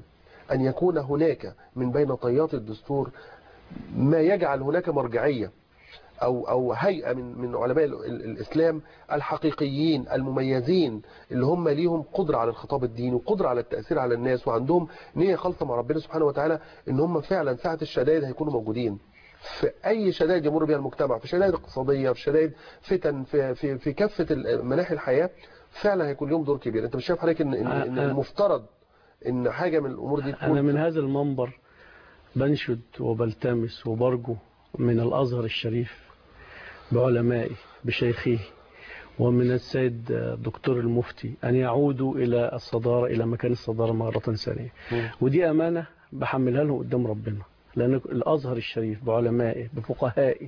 أن يكون هناك من بين طيات الدستور ما يجعل هناك مرجعية أو أو هيئة من من علماء ال- ال- الإسلام الحقيقيين المميزين اللي هم ليهم قدرة على الخطاب الديني وقدرة على التأثير على الناس وعندهم نية خالصة مع ربنا سبحانه وتعالى إن هم فعلا ساعة الشدائد هيكونوا موجودين في أي شدائد يمر بها المجتمع في شدائد اقتصادية في شدائد فتن في في في كافة ال- مناحي الحياة فعلا هيكون لهم دور كبير أنت مش شايف حضرتك إن إن إن أنا- المفترض إن حاجة من الأمور دي أنا تكون من هذا المنبر بنشد وبلتمس وبرجو من الأزهر الشريف بعلمائه بشيخه ومن السيد دكتور المفتي أن يعودوا إلى الصدارة إلى مكان الصدارة مرة ثانية مم. ودي أمانة بحملها لهم قدام ربنا لأن الأزهر الشريف بعلمائه بفقهائه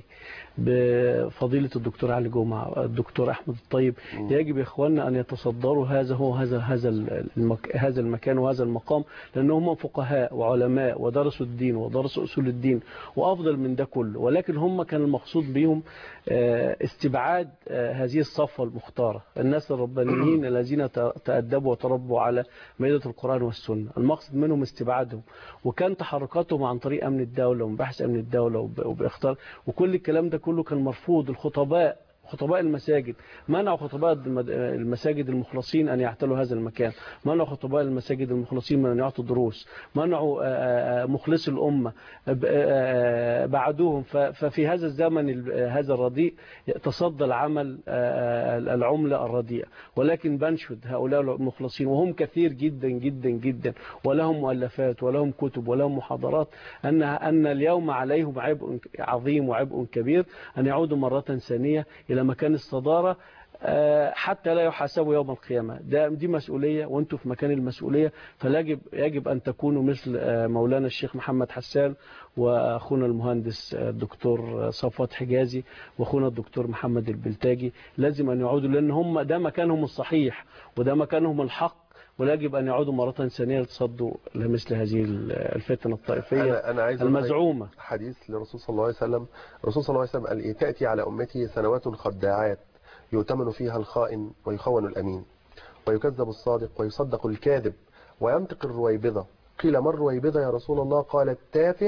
بفضيلة الدكتور علي جمعة الدكتور أحمد الطيب مم. يجب يا إخواننا أن يتصدروا هذا هو هذا هذا المك هذا المكان وهذا المقام لأن هم فقهاء وعلماء ودرسوا الدين ودرسوا أصول الدين وأفضل من ده كله ولكن هم كان المقصود بهم آه، استبعاد آه، هذه الصفة المختارة الناس الربانيين الذين ت- تأدبوا وتربوا على مائدة القرآن والسنة المقصد منهم استبعادهم وكان تحركاتهم عن طريق أمن الدولة ومباحث أمن الدولة وب- وبإختار وكل الكلام ده كله كان مرفوض الخطباء خطباء المساجد منعوا خطباء المد- المساجد المخلصين أن يعتلوا هذا المكان منعوا خطباء المساجد المخلصين من أن يعطوا دروس منعوا آه، آه، مخلصي الأمة ب- آه، بعدوهم ف- ففي هذا الزمن ال- هذا الرديء تصدى العمل آه، العملة الرديئة ولكن بنشد هؤلاء المخلصين وهم كثير جدا جدا جدا ولهم مؤلفات ولهم كتب ولهم محاضرات أن أن اليوم عليهم عبء عظيم وعبء كبير أن يعودوا مرة ثانية إلى مكان الصدارة آه، حتى لا يحاسبوا يوم القيامة ده دي مسؤولية وانتم في مكان المسؤولية فيجب يجب أن تكونوا مثل آه، مولانا الشيخ محمد حسان وأخونا المهندس آه، الدكتور صفوت حجازي وأخونا الدكتور محمد البلتاجي لازم أن يعودوا لأن هم ده مكانهم الصحيح وده مكانهم الحق ويجب أن يعودوا مرة ثانية لتصدوا لمثل هذه الفتنة الطائفية أنا أنا عايز أقول لك المزعومة حديث للرسول صلى الله عليه وسلم الرسول صلى الله عليه وسلم قال إيه تأتي على أمتي سنوات خداعات يؤتمن فيها الخائن ويخون الأمين ويكذب الصادق ويصدق الكاذب وينطق الرويبضة قيل ما الرويبضة يا رسول الله قال التافه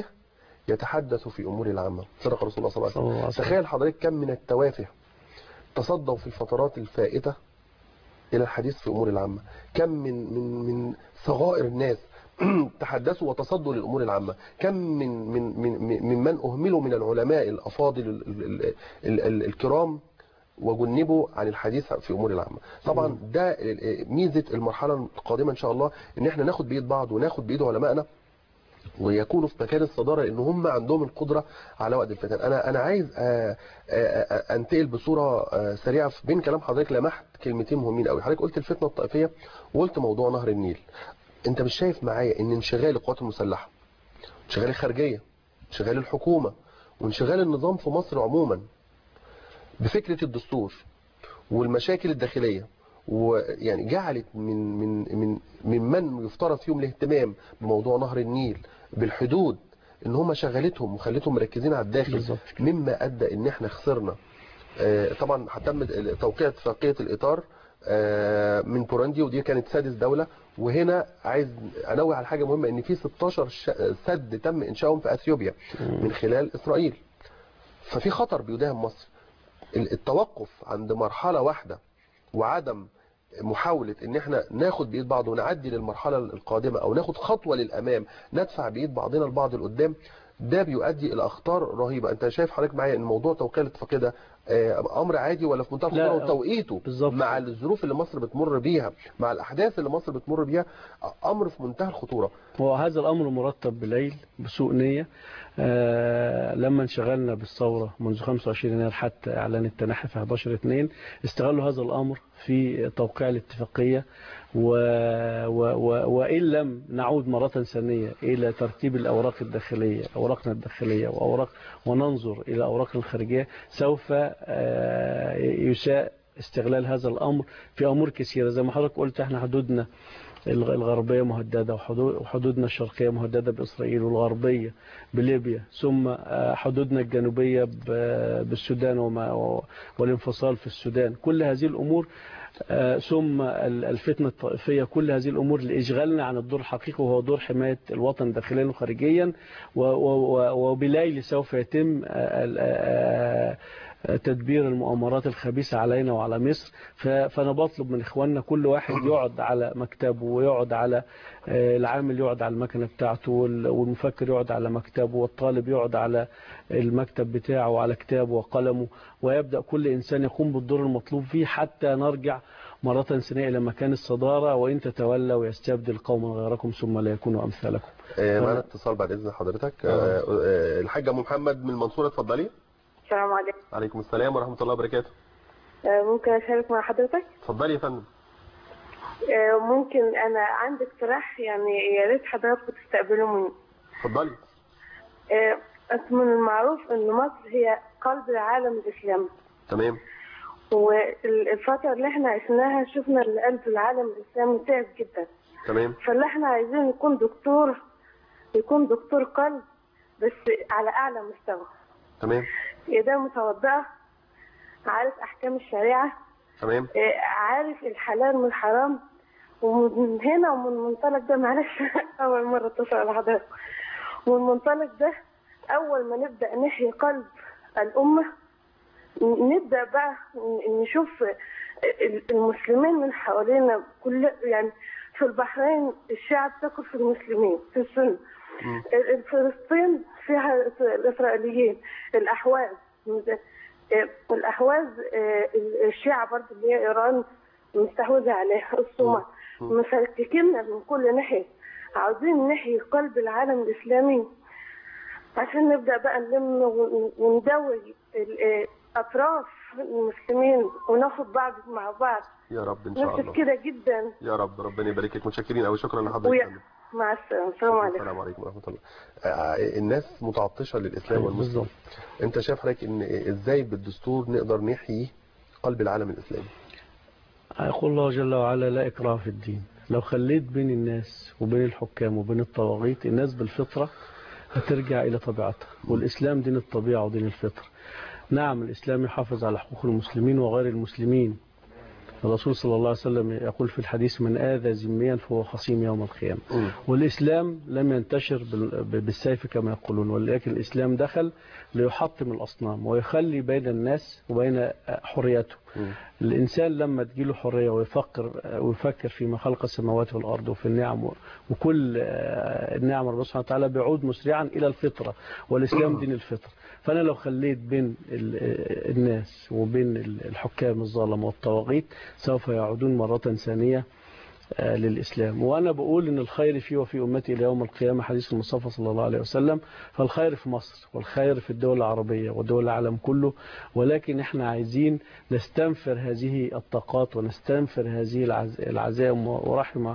يتحدث في أمور العامة صدق رسول الله صلى الله صلى الله عليه عليه وسلم وسلم. تخيل حضرتك كم من التوافه تصدوا في الفترات الفائتة إلى الحديث في أمور العامة كم من من من صغائر الناس تحدثوا وتصدوا للأمور العامة كم من من من من من أهملوا من العلماء الأفاضل ال- ال- ال- ال- الكرام وجنبوا عن الحديث في أمور العامة طبعا ده ال- ميزة المرحلة القادمة إن شاء الله إن احنا ناخد بإيد بعض وناخد بإيد علمائنا ويكونوا في مكان الصدارة لأن هم عندهم القدرة على وقت الفتن أنا أنا عايز آه، آه، آه، أنتقل بصورة آه، سريعة في بين كلام حضرتك لمحت كلمتين مهمين قوي حضرتك قلت الفتنة الطائفية وقلت موضوع نهر النيل أنت مش شايف معايا إن انشغال القوات المسلحة انشغال الخارجية انشغال الحكومة وانشغال النظام في مصر عموما بفكرة الدستور والمشاكل الداخلية ويعني جعلت من من من ممن يفترض فيهم الاهتمام بموضوع نهر النيل بالحدود ان هم شغلتهم وخلتهم مركزين على الداخل بالظبط. مما ادى ان احنا خسرنا آه، طبعا هتم توقيع اتفاقيه الاطار آه، من بوروندي ودي كانت سادس دوله وهنا عايز انوه على حاجه مهمه ان في 16 ش- سد تم انشائهم في اثيوبيا من خلال اسرائيل ففي خطر بيداهم مصر ال- التوقف عند مرحله واحده وعدم محاولة ان احنا ناخد بايد بعض ونعدي للمرحلة القادمة او ناخد خطوة للامام ندفع بايد بعضنا البعض لقدام ده بيؤدي الى اخطار رهيبة انت شايف حضرتك معايا ان موضوع توقيع الاتفاقية ده آه، امر عادي ولا في منتهى لا، الخطورة وتوقيته بالظبط. مع الظروف اللي مصر بتمر بيها مع الاحداث اللي مصر بتمر بيها امر في منتهى الخطورة هو هذا الأمر مرتب بليل بسوء نية آه لما انشغلنا بالثورة منذ 25 يناير حتى إعلان التنحي في 11 2 استغلوا هذا الأمر في توقيع الاتفاقية و... و... و... وإن لم نعود مرة ثانية إلى ترتيب الأوراق الداخلية أوراقنا الداخلية وأوراق وننظر إلى أوراقنا الخارجية سوف آه يساء استغلال هذا الأمر في أمور كثيرة زي ما حضرتك قلت احنا حدودنا الغ- الغربية مهددة وحدود- وحدودنا الشرقية مهددة بإسرائيل والغربية بليبيا ثم آه، حدودنا الجنوبية ب- بالسودان وما- و- والانفصال في السودان كل هذه الأمور آه، ثم ال- الفتنة الطائفية كل هذه الأمور لإشغالنا عن الدور الحقيقي وهو دور حماية الوطن داخليا وخارجيا و- و- و- وبليل سوف يتم آه، ال- آه، آه، تدبير المؤامرات الخبيثة علينا وعلى مصر ف- فأنا بطلب من إخواننا كل واحد يقعد على مكتبه ويقعد على آه، العامل يقعد على المكنة بتاعته وال- والمفكر يقعد على مكتبه والطالب يقعد على المكتب بتاعه وعلى كتابه وقلمه ويبدأ كل إنسان يقوم بالدور المطلوب فيه حتى نرجع مرة ثانية إلى مكان الصدارة وإن تتولوا ويستبدل قوما غيركم ثم لا يكونوا أمثالكم آه، معانا اتصال بعد اذن حضرتك آه، آه، الحاجه ام محمد من المنصوره اتفضلي السلام عليكم عليكم السلام ورحمه الله وبركاته آه، ممكن أشارك مع حضرتك اتفضلي يا فندم آه، ممكن أنا عندي اقتراح يعني يا ريت حضراتكم تستقبلوا مني اتفضلي آه، أنت من المعروف إن مصر هي قلب العالم الإسلامي تمام والفترة اللي احنا عشناها شفنا إن قلب العالم الإسلامي تعب جدا تمام فاللي احنا عايزين يكون دكتور يكون دكتور قلب بس على أعلى مستوى تمام إذا متوضئة عارف أحكام الشريعة تمام آه، عارف الحلال من الحرام ومن هنا ومن المنطلق ده معلش أول مرة اتصل على حضرتك ومن المنطلق ده أول ما نبدأ نحيي قلب الأمة نبدأ بقى نشوف المسلمين من حوالينا كل يعني في البحرين الشعب تاكل في المسلمين في السنة مم. فلسطين فيها الإسرائيليين الأحواز الأحواز الشيعة برضه اللي هي إيران مستحوذة عليها الصومال مم. مفككيننا من كل ناحية عاوزين نحيي قلب العالم الإسلامي عشان نبدأ بقى نلم ون- وندوي ال- أطراف المسلمين وناخد بعض مع بعض يا رب ان شاء نفسك الله كده جدا يا رب ربنا يبارك لك متشكرين قوي شكرا لحضرتك يا ويا فندم. مع السلامة السلام عليكم السلام عليكم ورحمه الله آه، الناس متعطشه للاسلام والمسلم بالظبط. انت شايف حضرتك ان ازاي بالدستور نقدر نحيي قلب العالم الاسلامي يقول الله جل وعلا لا إكراه في الدين لو خليت بين الناس وبين الحكام وبين الطواغيت الناس بالفطرة هترجع إلى طبيعتها والإسلام دين الطبيعة ودين الفطرة نعم الإسلام يحافظ على حقوق المسلمين وغير المسلمين الرسول صلى الله عليه وسلم يقول في الحديث من آذى ذميا فهو خصيم يوم القيامة مم. والإسلام لم ينتشر بال- بالسيف كما يقولون ولكن الإسلام دخل ليحطم الأصنام ويخلي بين الناس وبين حريته مم. الإنسان لما تجيله حرية ويفكر ويفكر فيما خلق السماوات والأرض وفي النعم وكل آه، النعم ربنا سبحانه وتعالى بيعود مسرعا إلى الفطرة والإسلام دين الفطرة فأنا لو خليت بين ال- آه، الناس وبين ال- الحكام الظالمة والطواغيت سوف يعودون مرة ثانية آه، للإسلام وأنا بقول إن الخير فيه وفي أمتي إلى يوم القيامة حديث المصطفى صلى الله عليه وسلم فالخير في مصر والخير في الدول العربية ودول العالم كله ولكن إحنا عايزين نستنفر هذه الطاقات ونستنفر هذه العز- العزائم ورحم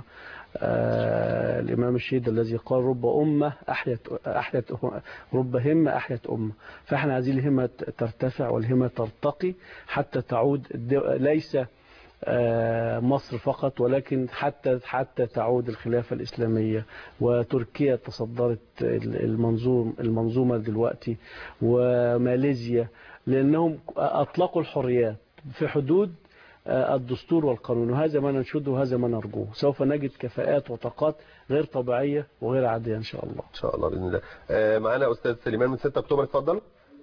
آه، الإمام الشهيد الذي قال رب أمة أحيت, أحيت رب همة أحيت أمة فإحنا عايزين الهمة ترتفع والهمة ترتقي حتى تعود الدو- ليس آه، مصر فقط ولكن حتى حتى تعود الخلافة الإسلامية وتركيا تصدرت المنظوم المنظومة دلوقتي وماليزيا لأنهم أطلقوا الحريات في حدود آه، الدستور والقانون وهذا ما ننشده وهذا ما نرجوه سوف نجد كفاءات وطاقات غير طبيعية وغير عادية إن شاء الله ان شاء الله باذن الله آه، معانا استاذ سليمان من 6 اكتوبر اتفضل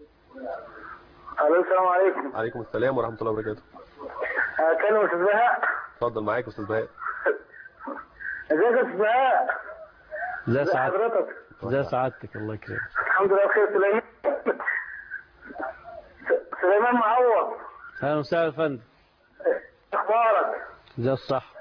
الو السلام عليكم عليكم السلام ورحمه الله وبركاته اكلم استاذ بهاء اتفضل معاك استاذ بهاء ازيك يا استاذ بهاء ازي ازي سعادتك حضرتك ازي سعادتك الله يكرمك الحمد لله بخير سليمان س- سليمان معوض اهلا وسهلا يا فندم اخبارك ازي الصح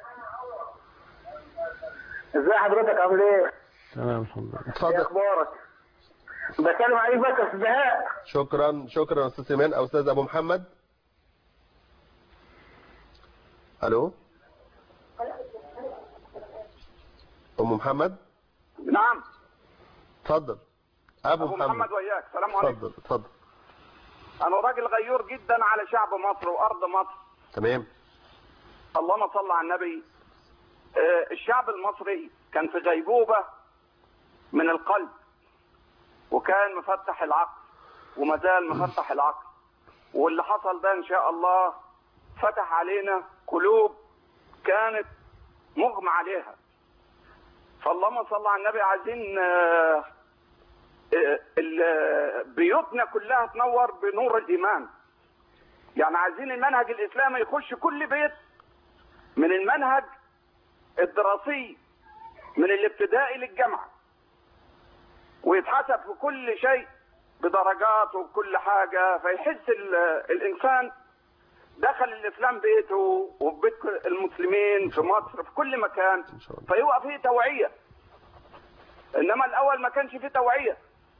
ازي حضرتك عامل ايه تمام الحمد لله ايه اتفضل اخبارك بكلم عليك بس يا استاذ بهاء شكرا شكرا استاذ سليمان او استاذ ابو محمد الو ام محمد نعم اتفضل ابو, ابو محمد وياك السلام عليكم اتفضل اتفضل انا راجل غيور جدا على شعب مصر وارض مصر تمام اللهم صل على النبي آه، الشعب المصري كان في غيبوبه من القلب وكان مفتح العقل وما زال مفتح العقل واللي حصل ده ان شاء الله فتح علينا قلوب كانت مغمى عليها فاللهم صل على النبي عايزين آه، آه، ال- بيوتنا كلها تنور بنور الايمان يعني عايزين المنهج الاسلامي يخش كل بيت من المنهج الدراسي من الابتدائي للجامعه ويتحسب في كل شيء بدرجات وبكل حاجه فيحس ال- الانسان دخل الاسلام بيته وبيت المسلمين في مصر في كل مكان إن شاء الله. فيبقى فيه توعيه انما الاول ما كانش فيه توعيه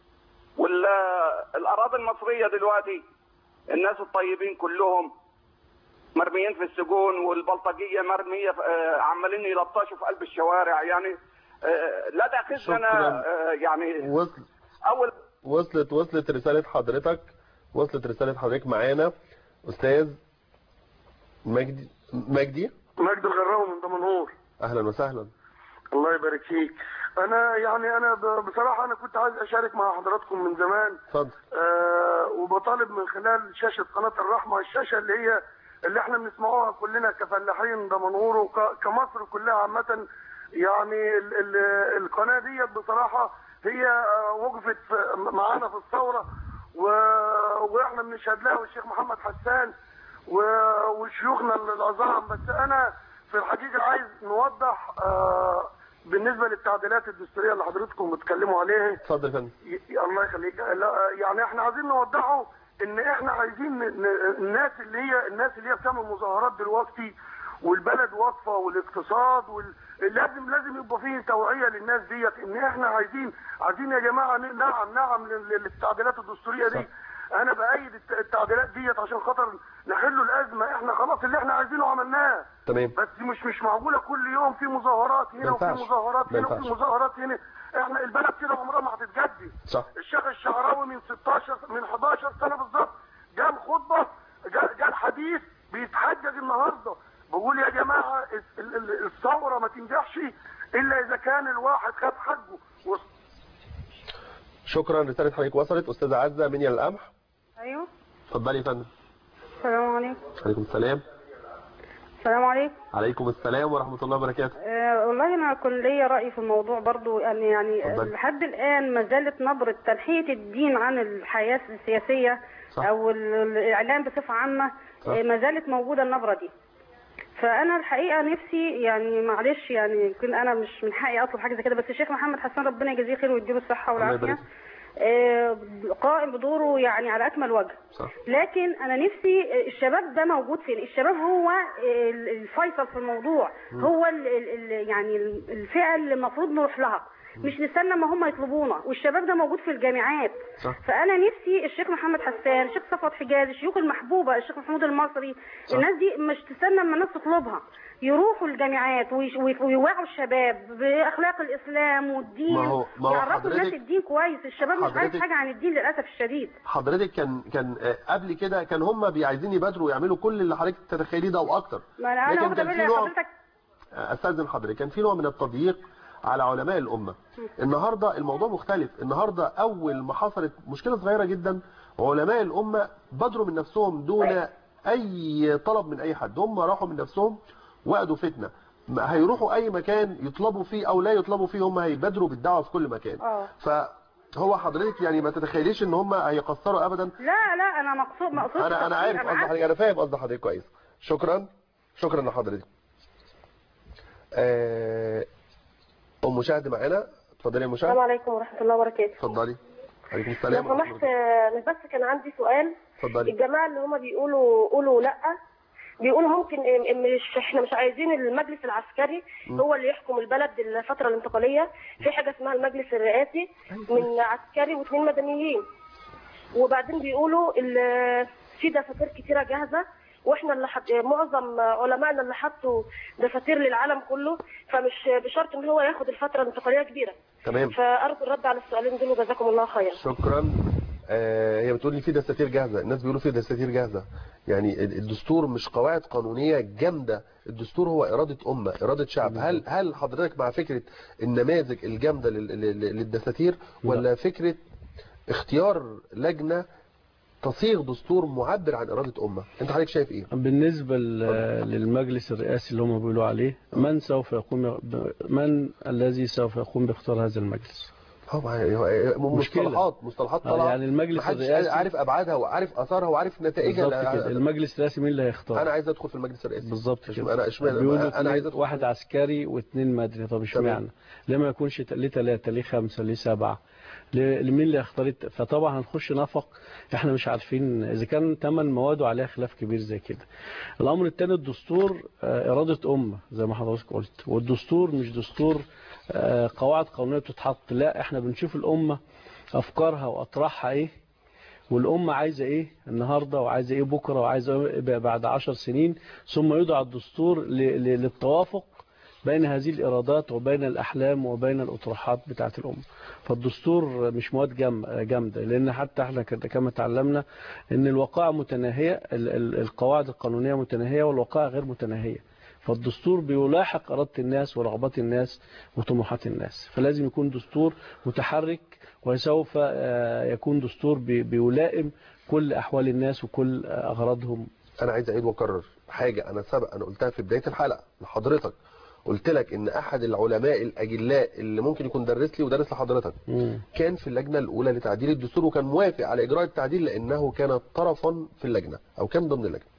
والاراضي المصريه دلوقتي الناس الطيبين كلهم مرميين في السجون والبلطجيه مرميه في- آه، عمالين يلطشوا في قلب الشوارع يعني آه، لا تاخذنا شكراً. آه، يعني وصل اول وصلت وصلت رسالة حضرتك وصلت رسالة حضرتك معانا أستاذ مجدي مجدي مجد الغراوي من دمنهور أهلا وسهلا الله يبارك فيك انا يعني انا ب- بصراحه انا كنت عايز اشارك مع حضراتكم من زمان اتفضل آه وبطالب من خلال شاشه قناه الرحمه الشاشه اللي هي اللي احنا بنسمعوها كلنا كفلاحين دمنهور وكمصر كلها عامه يعني ال ال القناه ديت بصراحه هي آه، وقفت في- معانا في الثوره و- واحنا بنشهد لها والشيخ محمد حسان و- وشيوخنا العظام بس انا في الحقيقه عايز نوضح آه بالنسبه للتعديلات الدستوريه اللي حضرتكم بتتكلموا عليها اتفضل يا فندم ي- الله يخليك لا يعني احنا عايزين نوضحه ان احنا عايزين ن- ن- الناس اللي هي الناس اللي هي بتعمل مظاهرات دلوقتي والبلد واقفه والاقتصاد وال... لازم لازم يبقى فيه توعيه للناس ديت ان احنا عايزين عايزين يا جماعه ن- نعم نعم لل- للتعديلات الدستوريه دي انا بايد الت- التعديلات ديت عشان خاطر نحل الازمه احنا خلاص اللي احنا عايزينه عملناه تمام بس مش مش معقوله كل يوم في مظاهرات ما هنا وفي ينفعش. مظاهرات ما هنا وفي ينفعش. مظاهرات هنا احنا البلد كده عمرها ما هتتجدد صح الشيخ الشعراوي من 16 من 11 سنه بالظبط جاب خطبه جا- جاب حديث بيتحجج النهارده بيقول يا جماعه ال- ال- الثوره ما تنجحش الا اذا كان الواحد خد حقه وص- شكرا رسالة حضرتك وصلت أستاذة عزة من القمح ايوه اتفضلي يا فندم السلام عليكم عليكم السلام السلام عليكم عليكم السلام ورحمة الله وبركاته أه والله انا كان ليا راي في الموضوع برضو يعني يعني اتفضلي. لحد الان ما زالت نبره تنحيه الدين عن الحياه السياسيه صح. او ال- الاعلام بصفه عامه صح. آه، ما زالت موجوده النبره دي فانا الحقيقه نفسي يعني معلش يعني يمكن انا مش من حقي اطلب حاجه زي كده بس الشيخ محمد حسان ربنا يجزيه خير ويديله الصحه الله والعافيه يبارك آه، قائم بدوره يعني على اكمل وجه صح لكن انا نفسي الشباب ده موجود فين الشباب هو ال- الفيصل في الموضوع هو ال ال ال يعني الفئه اللي المفروض نروح لها مش نستنى ما هم يطلبونا والشباب ده موجود في الجامعات صح. فانا نفسي الشيخ محمد حسان الشيخ صفوت حجاز الشيوخ المحبوبه الشيخ محمود المصري صح. الناس دي مش تستنى اما الناس تطلبها يروحوا الجامعات ويش- وي- ويوعوا الشباب باخلاق الاسلام والدين ما هو- ما هو يعرفوا الناس حضرتك- الدين كويس الشباب مش عارف حضرتك- حاجه عن الدين للاسف الشديد حضرتك كان كان آه، قبل كده كان هم بي- عايزين يبادروا ويعملوا كل اللي حضرتك تتخيليه ده واكتر ما انا انا لكن واخده كان في بالي نوع حضرتك استاذن حضرتك كان في نوع من التضييق على علماء الامه النهارده الموضوع مختلف النهارده اول ما حصلت مشكله صغيره جدا علماء الامه بادروا من نفسهم دون اي طلب من اي حد هم راحوا من نفسهم وقدوا فتنه ما هيروحوا اي مكان يطلبوا فيه او لا يطلبوا فيه هم هيبادروا بالدعوه في كل مكان اه فهو حضرتك يعني ما تتخيليش ان هم هيقصروا ابدا لا لا انا مقصود مقصود انا انا عارف قصد حضرتك انا فاهم قصد حضرتك كويس شكرا شكرا لحضرتك آه، ام مشاهد معانا اتفضلي يا السلام مشاهد عليكم ورحمة الله وبركاته اتفضلي عليكم لو السلام ورحمة سمحت الله. آه، أنا بس كان عندي سؤال اتفضلي الجماعة اللي هما بيقولوا قولوا لأ بيقولوا ممكن إن- إن مش احنا مش عايزين المجلس العسكري هو اللي يحكم البلد الفترة الانتقالية في حاجة اسمها المجلس الرئاسي من عسكري واثنين مدنيين وبعدين بيقولوا ال- في دفاتير كتيرة جاهزة واحنا اللي حط... معظم علمائنا اللي حطوا دفاتير للعالم كله فمش بشرط ان هو ياخد الفترة الانتقالية كبيرة تمام فأرجو الرد على السؤالين دول وجزاكم الله خيرا شكرا آه، هي بتقول لي في دساتير جاهزه الناس بيقولوا في دساتير جاهزه يعني ال- الدستور مش قواعد قانونيه جامده الدستور هو اراده امه اراده شعب هل هل حضرتك مع فكره النماذج الجامده لل- لل- للدساتير ولا فكره اختيار لجنه تصيغ دستور معبر عن اراده امه انت حضرتك شايف ايه بالنسبة ل- للمجلس الرئاسي اللي هم بيقولوا عليه من سوف يقوم ب- من الذي سوف يقوم باختيار هذا المجلس هو هو- مشكلة. مصطلحات مصطلحات آه، طالعه يعني المجلس محدش الرئاسي عارف ابعادها وعارف اثارها وعارف نتائجها بالظبط لا- كده المجلس الرئاسي مين اللي هيختار انا عايز ادخل في المجلس الرئاسي بالظبط مش- كده انا اشمعنى بيقولوا انا اتنين- عايز ادخل واحد عسكري واثنين مدني طب اشمعنى ليه ما يكونش ت- ليه ثلاثة ليه خمسة ليه سبعة ليه- لمين اللي يختار الت- فطبعا هنخش نفق احنا مش عارفين اذا كان ثمان مواد وعليها خلاف كبير زي كده الامر الثاني الدستور آه، اراده امه زي ما حضرتك قلت والدستور مش دستور آه، قواعد قانونيه بتتحط لا احنا بنشوف الامه افكارها واطرحها ايه والأمة عايزة إيه النهاردة وعايزة إيه بكرة وعايزة إيه بعد عشر سنين ثم يوضع الدستور ل- ل- للتوافق بين هذه الإرادات وبين الأحلام وبين الأطروحات بتاعة الأمة فالدستور مش مواد جام- جامدة لأن حتى احنا كده كما تعلمنا أن الوقائع متناهية ال- ال- القواعد القانونية متناهية والوقائع غير متناهية فالدستور بيلاحق إرادة الناس ورغبات الناس وطموحات الناس فلازم يكون دستور متحرك وسوف آه، يكون دستور بي- بيلائم كل أحوال الناس وكل آه، أغراضهم انا عايز اعيد واكرر حاجه انا سبق انا قلتها في بدايه الحلقه لحضرتك قلت لك ان احد العلماء الاجلاء اللي ممكن يكون درس لي ودرس لحضرتك مم. كان في اللجنه الاولى لتعديل الدستور وكان موافق على اجراء التعديل لانه كان طرفا في اللجنه او كان ضمن اللجنه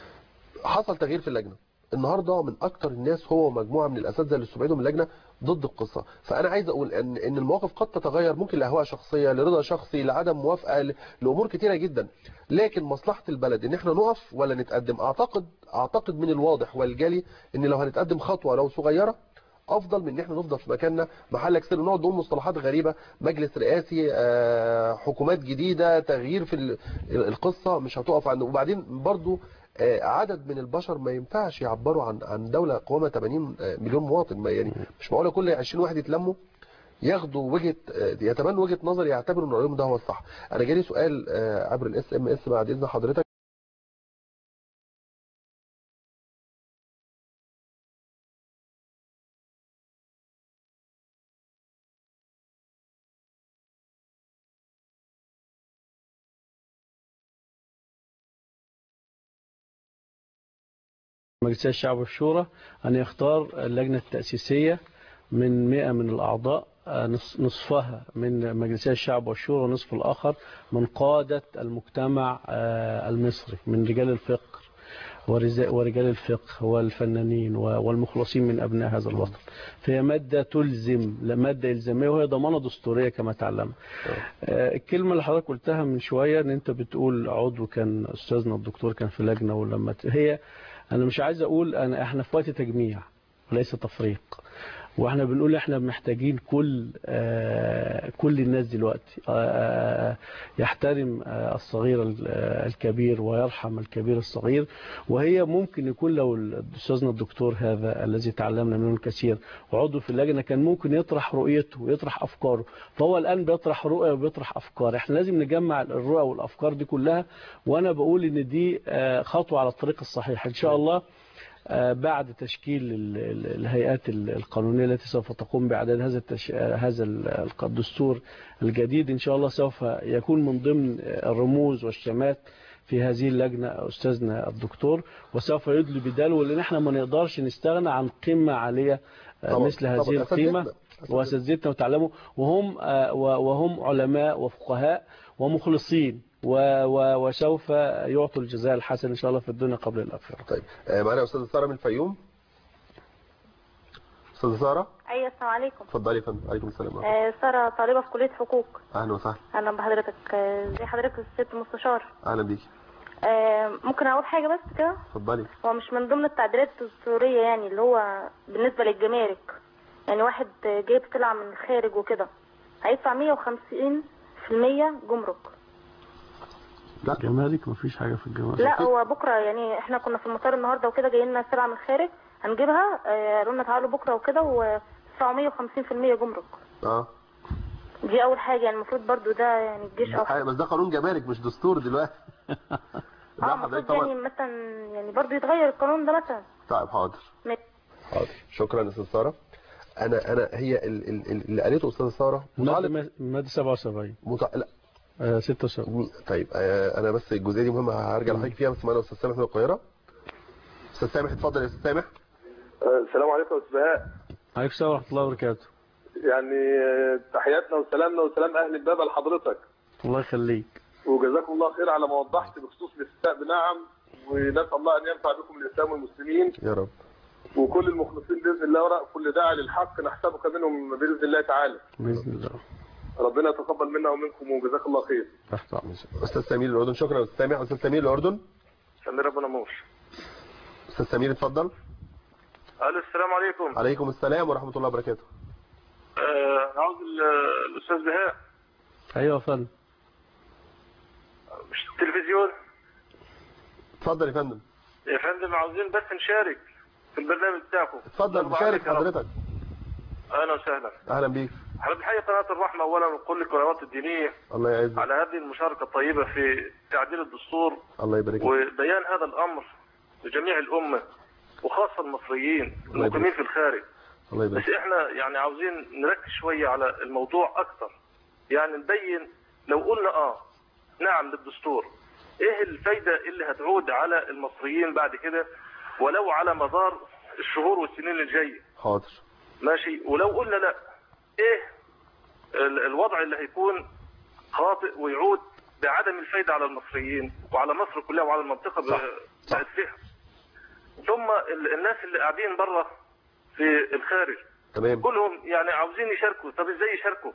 حصل تغيير في اللجنه النهارده من اكتر الناس هو ومجموعه من الاساتذه اللي استبعدوا من اللجنه ضد القصه فانا عايز اقول ان ان المواقف قد تتغير ممكن لاهواء شخصيه لرضا شخصي لعدم موافقه ل- لامور كتيره جدا لكن مصلحه البلد ان احنا نقف ولا نتقدم اعتقد اعتقد من الواضح والجلي ان لو هنتقدم خطوه لو صغيره افضل من ان احنا نفضل في مكاننا محلك سر ونقعد نقول مصطلحات غريبه مجلس رئاسي آه، حكومات جديده تغيير في ال- القصه مش هتقف عند وبعدين برضو آه، عدد من البشر ما ينفعش يعبروا عن عن دوله قوامها 80 مليون مواطن ما يعني مش معقوله كل 20 واحد يتلموا ياخدوا وجهه آه، يتبنوا وجهه نظر يعتبروا ان رايهم ده هو الصح انا جالي سؤال آه، عبر الاس ام اس بعد اذن حضرتك مجلس الشعب والشورى أن يختار اللجنة التأسيسية من 100 من الأعضاء آه، نص- نصفها من مجلسي الشعب والشورى والنصف الآخر من قادة المجتمع آه، المصري من رجال الفقه ورزا- ورجال الفقه والفنانين و- والمخلصين من أبناء هذا الوطن فهي مادة تلزم لا، مادة إلزامية وهي ضمانة دستورية كما تعلم آه، الكلمة اللي حضرتك قلتها من شوية ان انت بتقول عضو كان استاذنا الدكتور كان في لجنة ولما ت- هي انا مش عايز اقول انا احنا في وقت تجميع وليس تفريق واحنا بنقول احنا محتاجين كل آه، كل الناس دلوقتي آه، آه، يحترم آه، الصغير ال- آه، الكبير ويرحم الكبير الصغير وهي ممكن يكون لو ال- استاذنا الدكتور هذا الذي تعلمنا منه الكثير وعضو في اللجنه كان ممكن يطرح رؤيته ويطرح افكاره فهو الان بيطرح رؤيه وبيطرح افكار احنا لازم نجمع الرؤى والافكار دي كلها وانا بقول ان دي آه، خطوه على الطريق الصحيح ان شاء الله آه، بعد تشكيل ال- ال- الهيئات ال- القانونية التي سوف تقوم بإعداد هذا التش... آه، هذا ال- الدستور الجديد إن شاء الله سوف يكون من ضمن الرموز والشمات في هذه اللجنة أستاذنا الدكتور وسوف يدلي بداله لأن احنا ما نقدرش نستغنى عن قمة عالية آه، طبعاً، مثل هذه طبعاً. القيمة أساتذتنا. واساتذتنا وتعلموا وهم آه، و- وهم علماء وفقهاء ومخلصين و- و- وسوف يعطوا الجزاء الحسن ان شاء الله في الدنيا قبل الاخره طيب آه، معانا استاذه ساره من الفيوم استاذه ساره ايوه السلام عليكم اتفضلي يا فندم عليكم السلام ورحمة آه، ساره طالبه في كليه حقوق اهلا وسهلا اهلا بحضرتك آه، ازي حضرتك الست مستشار اهلا بيكي آه، ممكن اقول حاجه بس كده اتفضلي هو مش من ضمن التعديلات الدستوريه يعني اللي هو بالنسبه للجمارك يعني واحد آه، جايب سلعه من الخارج وكده هيدفع 150% جمرك لا جمالك مفيش حاجه في الجمال لا هو بكره يعني احنا كنا في المطار النهارده وكده جاي لنا سلعه من الخارج هنجيبها آه، قالوا لنا تعالوا بكره وكده وتدفعوا 150% جمرك اه دي اول حاجه يعني المفروض برضو ده يعني الجيش او حاجة- بس ده قانون جمارك مش دستور دلوقتي اه لا المفروض حضرتك يعني طبعا مثلا يعني برضو يتغير القانون ده مثلا طيب حاضر ماشي. حاضر شكرا يا استاذ ساره انا انا هي ال- ال- ال- اللي قالته استاذه ساره متعلق مادة مادة 77 متع... لا آه 76 طيب آه، انا بس الجزئيه دي مهمه هرجع لحضرتك فيها بس معانا استاذ سامح من القاهره استاذ سامح اتفضل يا استاذ سامح السلام عليكم يا استاذ بهاء عليكم السلام ورحمة الله وبركاته يعني آه، تحياتنا وسلامنا وسلام اهل الباب لحضرتك الله يخليك وجزاكم الله خير على ما وضحت بخصوص الاستفتاء بنعم ونسال الله ان ينفع بكم الاسلام والمسلمين يا رب وكل المخلصين باذن الله وراء كل داعي للحق نحسبك منهم باذن الله تعالى بإذن الله ربنا يتقبل منا ومنكم وجزاك الله خير تحت أمرك. استاذ سمير الاردن شكرا يا استاذ سامح استاذ سمير الاردن سمير ربنا موش استاذ سمير اتفضل الو السلام عليكم عليكم السلام ورحمه الله وبركاته آه عاوز ال- الاستاذ بهاء أيوة يا فندم مش التلفزيون اتفضل يا فندم يا فندم عاوزين بس نشارك في البرنامج بتاعكم اتفضل الله مشارك عليك يا رب. حضرتك اهلا وسهلا اهلا بيك احنا بنحيي قناه الرحمه اولا وكل القنوات الدينيه الله يعزك على هذه المشاركه الطيبه في تعديل الدستور الله يبارك فيك وبيان هذا الامر لجميع الامه وخاصه المصريين الله يبارك المقيمين في الخارج الله بس يبارك احنا يعني عاوزين نركز شويه على الموضوع اكثر يعني نبين لو قلنا اه نعم للدستور ايه الفايده اللي هتعود على المصريين بعد كده ولو على مدار الشهور والسنين الجايه حاضر ماشي ولو قلنا لا ايه ال- الوضع اللي هيكون خاطئ ويعود بعدم الفايدة على المصريين وعلى مصر كلها وعلى المنطقة صح. ب- بقت فيها ثم ال- الناس اللي قاعدين بره في الخارج تمام كلهم يعني عاوزين يشاركوا طب ازاي يشاركوا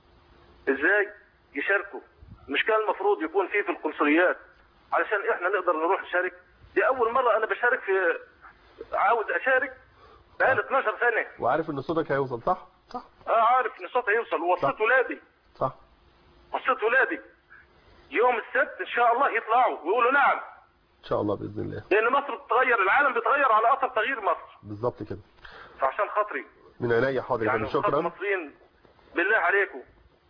ازاي يشاركوا مش كان المفروض يكون في في القنصليات علشان احنا نقدر نروح نشارك دي اول مرة انا بشارك في عاوز اشارك بقالي 12 سنة وعارف ان صوتك هيوصل صح صح اه عارف ان صوتي هيوصل ووصيت صح. ولادي صح وصيت ولادي يوم السبت ان شاء الله يطلعوا ويقولوا نعم ان شاء الله باذن الله لان مصر بتتغير العالم بيتغير على اثر تغيير مصر بالظبط كده فعشان خاطري من عينيا حاضر يا يعني فندم خاطر شكرا المصريين بالله عليكم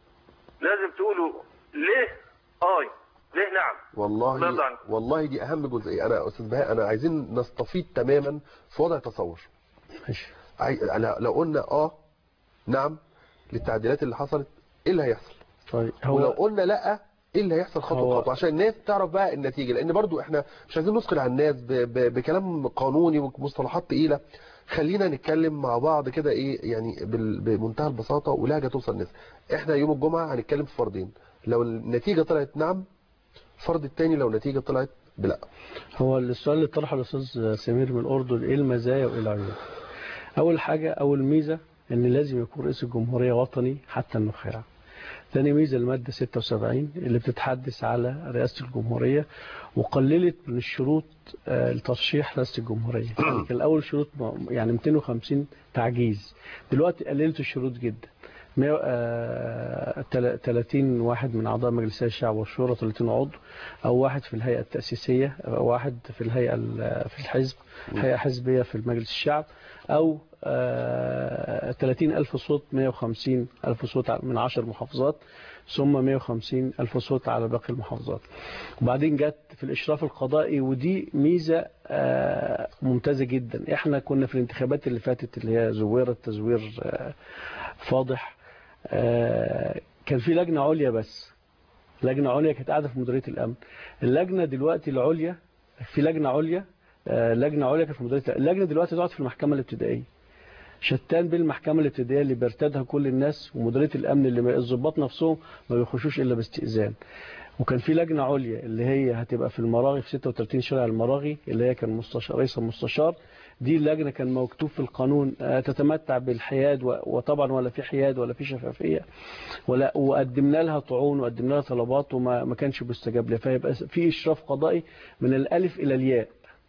لازم تقولوا ليه اي ليه نعم الله يرضى والله عنك. والله دي اهم جزئيه انا يا استاذ بهاء انا عايزين نستفيد تماما في وضع تصور ماشي عاي... لا- لو قلنا اه نعم للتعديلات اللي حصلت ايه اللي هيحصل طيب ولو هو قلنا لا ايه اللي هيحصل خطوه هو- خطوه عشان الناس تعرف بقى النتيجه لان برضو احنا مش عايزين نثقل على الناس ب... ب... بكلام قانوني ومصطلحات تقيله خلينا نتكلم مع بعض كده ايه يعني بال... بمنتهى البساطه ولهجه توصل للناس احنا يوم الجمعه هنتكلم في فردين لو النتيجه طلعت نعم الفرد الثاني لو النتيجه طلعت بلا هو السؤال اللي طرحه الاستاذ سمير من الاردن ايه المزايا وايه العيوب اول حاجه اول ميزه ان لازم يكون رئيس الجمهوريه وطني حتى النخاع ثاني ميزه الماده 76 اللي بتتحدث على رئاسه الجمهوريه وقللت من الشروط آه، لترشيح رئاسه الجمهوريه يعني كان الاول شروط م- يعني 250 تعجيز دلوقتي قللت الشروط جدا 100 آه، تل- 30 واحد من اعضاء مجلس الشعب والشورى 30 عضو او واحد في الهيئه التاسيسيه او واحد في الهيئه ال- في الحزب هيئه حزبيه في مجلس الشعب او آه، 30 ألف صوت 150 ألف صوت من 10 محافظات ثم 150 ألف صوت على باقي المحافظات وبعدين جت في الإشراف القضائي ودي ميزة آه، ممتازة جدا احنا كنا في الانتخابات اللي فاتت اللي هي زويرة تزوير آه، فاضح آه، كان في لجنة عليا بس لجنة عليا كانت قاعدة في مديرية الأمن اللجنة دلوقتي العليا في لجنة عليا آه، لجنة عليا كانت في مديرية الأمن. اللجنة دلوقتي تقعد في المحكمة الابتدائية شتان بين المحكمة الابتدائية اللي بيرتادها كل الناس ومديرية الأمن اللي ما- الضباط نفسهم ما بيخشوش إلا باستئذان وكان في لجنة عليا اللي هي هتبقى في المراغي في 36 شارع المراغي اللي هي كان مستشار رئيس المستشار دي اللجنة كان مكتوب في القانون آه، تتمتع بالحياد و- وطبعا ولا في حياد ولا في شفافية ولا وقدمنا لها طعون وقدمنا لها طلبات وما ما كانش بيستجاب لها فيبقى في إشراف قضائي من الألف إلى الياء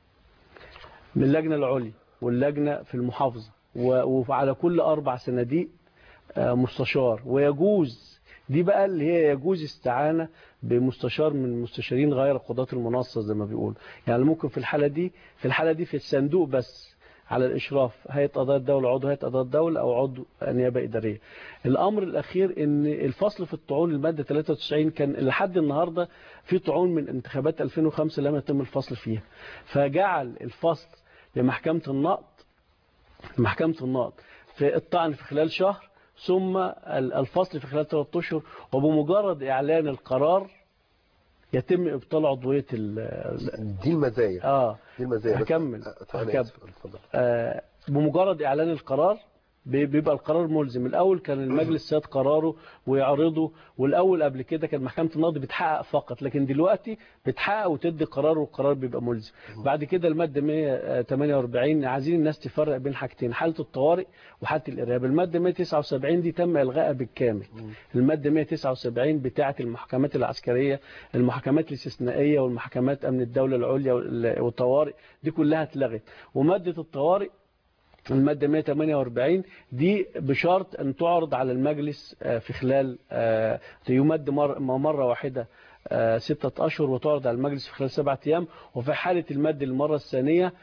من اللجنة العليا واللجنة في المحافظة و- وعلى كل أربع صناديق آه، مستشار ويجوز دي بقى اللي هي يجوز استعانة بمستشار من المستشارين غير قضاة المنصة زي ما بيقول يعني ممكن في الحالة دي في الحالة دي في الصندوق بس على الإشراف هيئة قضاء الدولة عضو هيئة قضاء الدولة أو عضو نيابة إدارية الأمر الأخير إن الفصل في الطعون المادة 93 كان لحد النهاردة في طعون من انتخابات 2005 لم يتم الفصل فيها فجعل الفصل لمحكمة النقد محكمة النقد في الطعن في خلال شهر ثم ال- الفصل في خلال ثلاثة اشهر وبمجرد اعلان القرار يتم ابطال عضويه ال- دي المزايا اه دي المزايا بس- هكمل آه، أنا هكمل. آسف، اتفضل آه، بمجرد اعلان القرار بي- بيبقى القرار ملزم الاول كان المجلس سيد قراره ويعرضه والاول قبل كده كان محكمه النقد بتحقق فقط لكن دلوقتي بتحقق وتدي قرار والقرار بيبقى ملزم بعد كده الماده 148 عايزين الناس تفرق بين حاجتين حاله الطوارئ وحاله الارهاب الماده 179 دي تم الغائها بالكامل الماده 179 بتاعه المحكمات العسكريه المحكمات الاستثنائيه والمحكمات امن الدوله العليا وال- والطوارئ دي كلها اتلغت وماده الطوارئ المادة 148 دي بشرط أن تعرض على المجلس آه، في خلال آه، يمد مر- مرة واحدة آه، ستة أشهر وتعرض على المجلس في خلال سبعة أيام وفي حالة المد المرة الثانية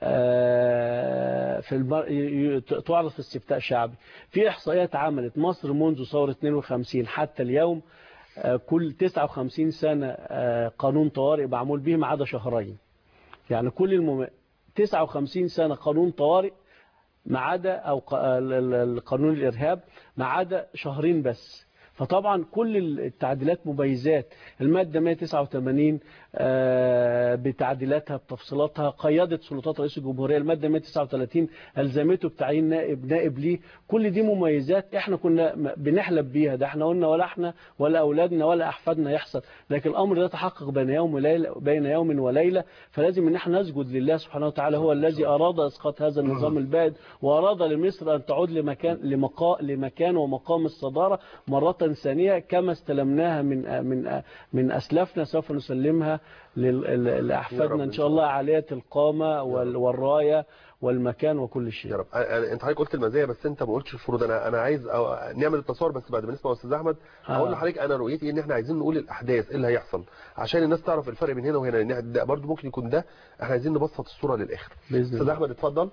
آه، في المر... ي- ي- تعرض في استفتاء شعبي في إحصائيات عملت مصر منذ ثورة 52 حتى اليوم آه، كل 59 سنة آه، قانون طوارئ معمول به ما عدا شهرين يعني كل المم... 59 سنة قانون طوارئ ما عدا او ق- ال- ال- القانون الارهاب ما عدا شهرين بس فطبعا كل التعديلات مميزات المادة 189 آه، بتعديلاتها بتفصيلاتها قيادة سلطات رئيس الجمهورية المادة 139 ألزمته بتعيين نائب نائب ليه كل دي مميزات احنا كنا م- بنحلم بيها ده احنا قلنا ولا احنا ولا أولادنا ولا أحفادنا يحصل لكن الأمر ده تحقق بين يوم وليلة بين يوم وليلة فلازم ان احنا نسجد لله سبحانه وتعالى هو الذي أراد إسقاط هذا النظام البائد وأراد لمصر أن تعود لمكان لمقا لمكان ومقام الصدارة مرة ثانية كما استلمناها من من من أسلافنا سوف نسلمها لل- يا رب لأحفادنا إن إن شاء الله عالية القامة وال- والراية والمكان وكل شيء يا رب أنا- أنا- انت حضرتك قلت المزايا بس انت ما قلتش الفروض انا انا عايز أو نعمل التصور بس بعد ما نسمع استاذ احمد هقول آه. لحضرتك انا رؤيتي ان احنا عايزين نقول الاحداث ايه اللي هيحصل عشان الناس تعرف الفرق بين هنا وهنا لان ده برضه ممكن يكون ده احنا عايزين نبسط الصوره للاخر بإذن استاذ الله احمد اتفضل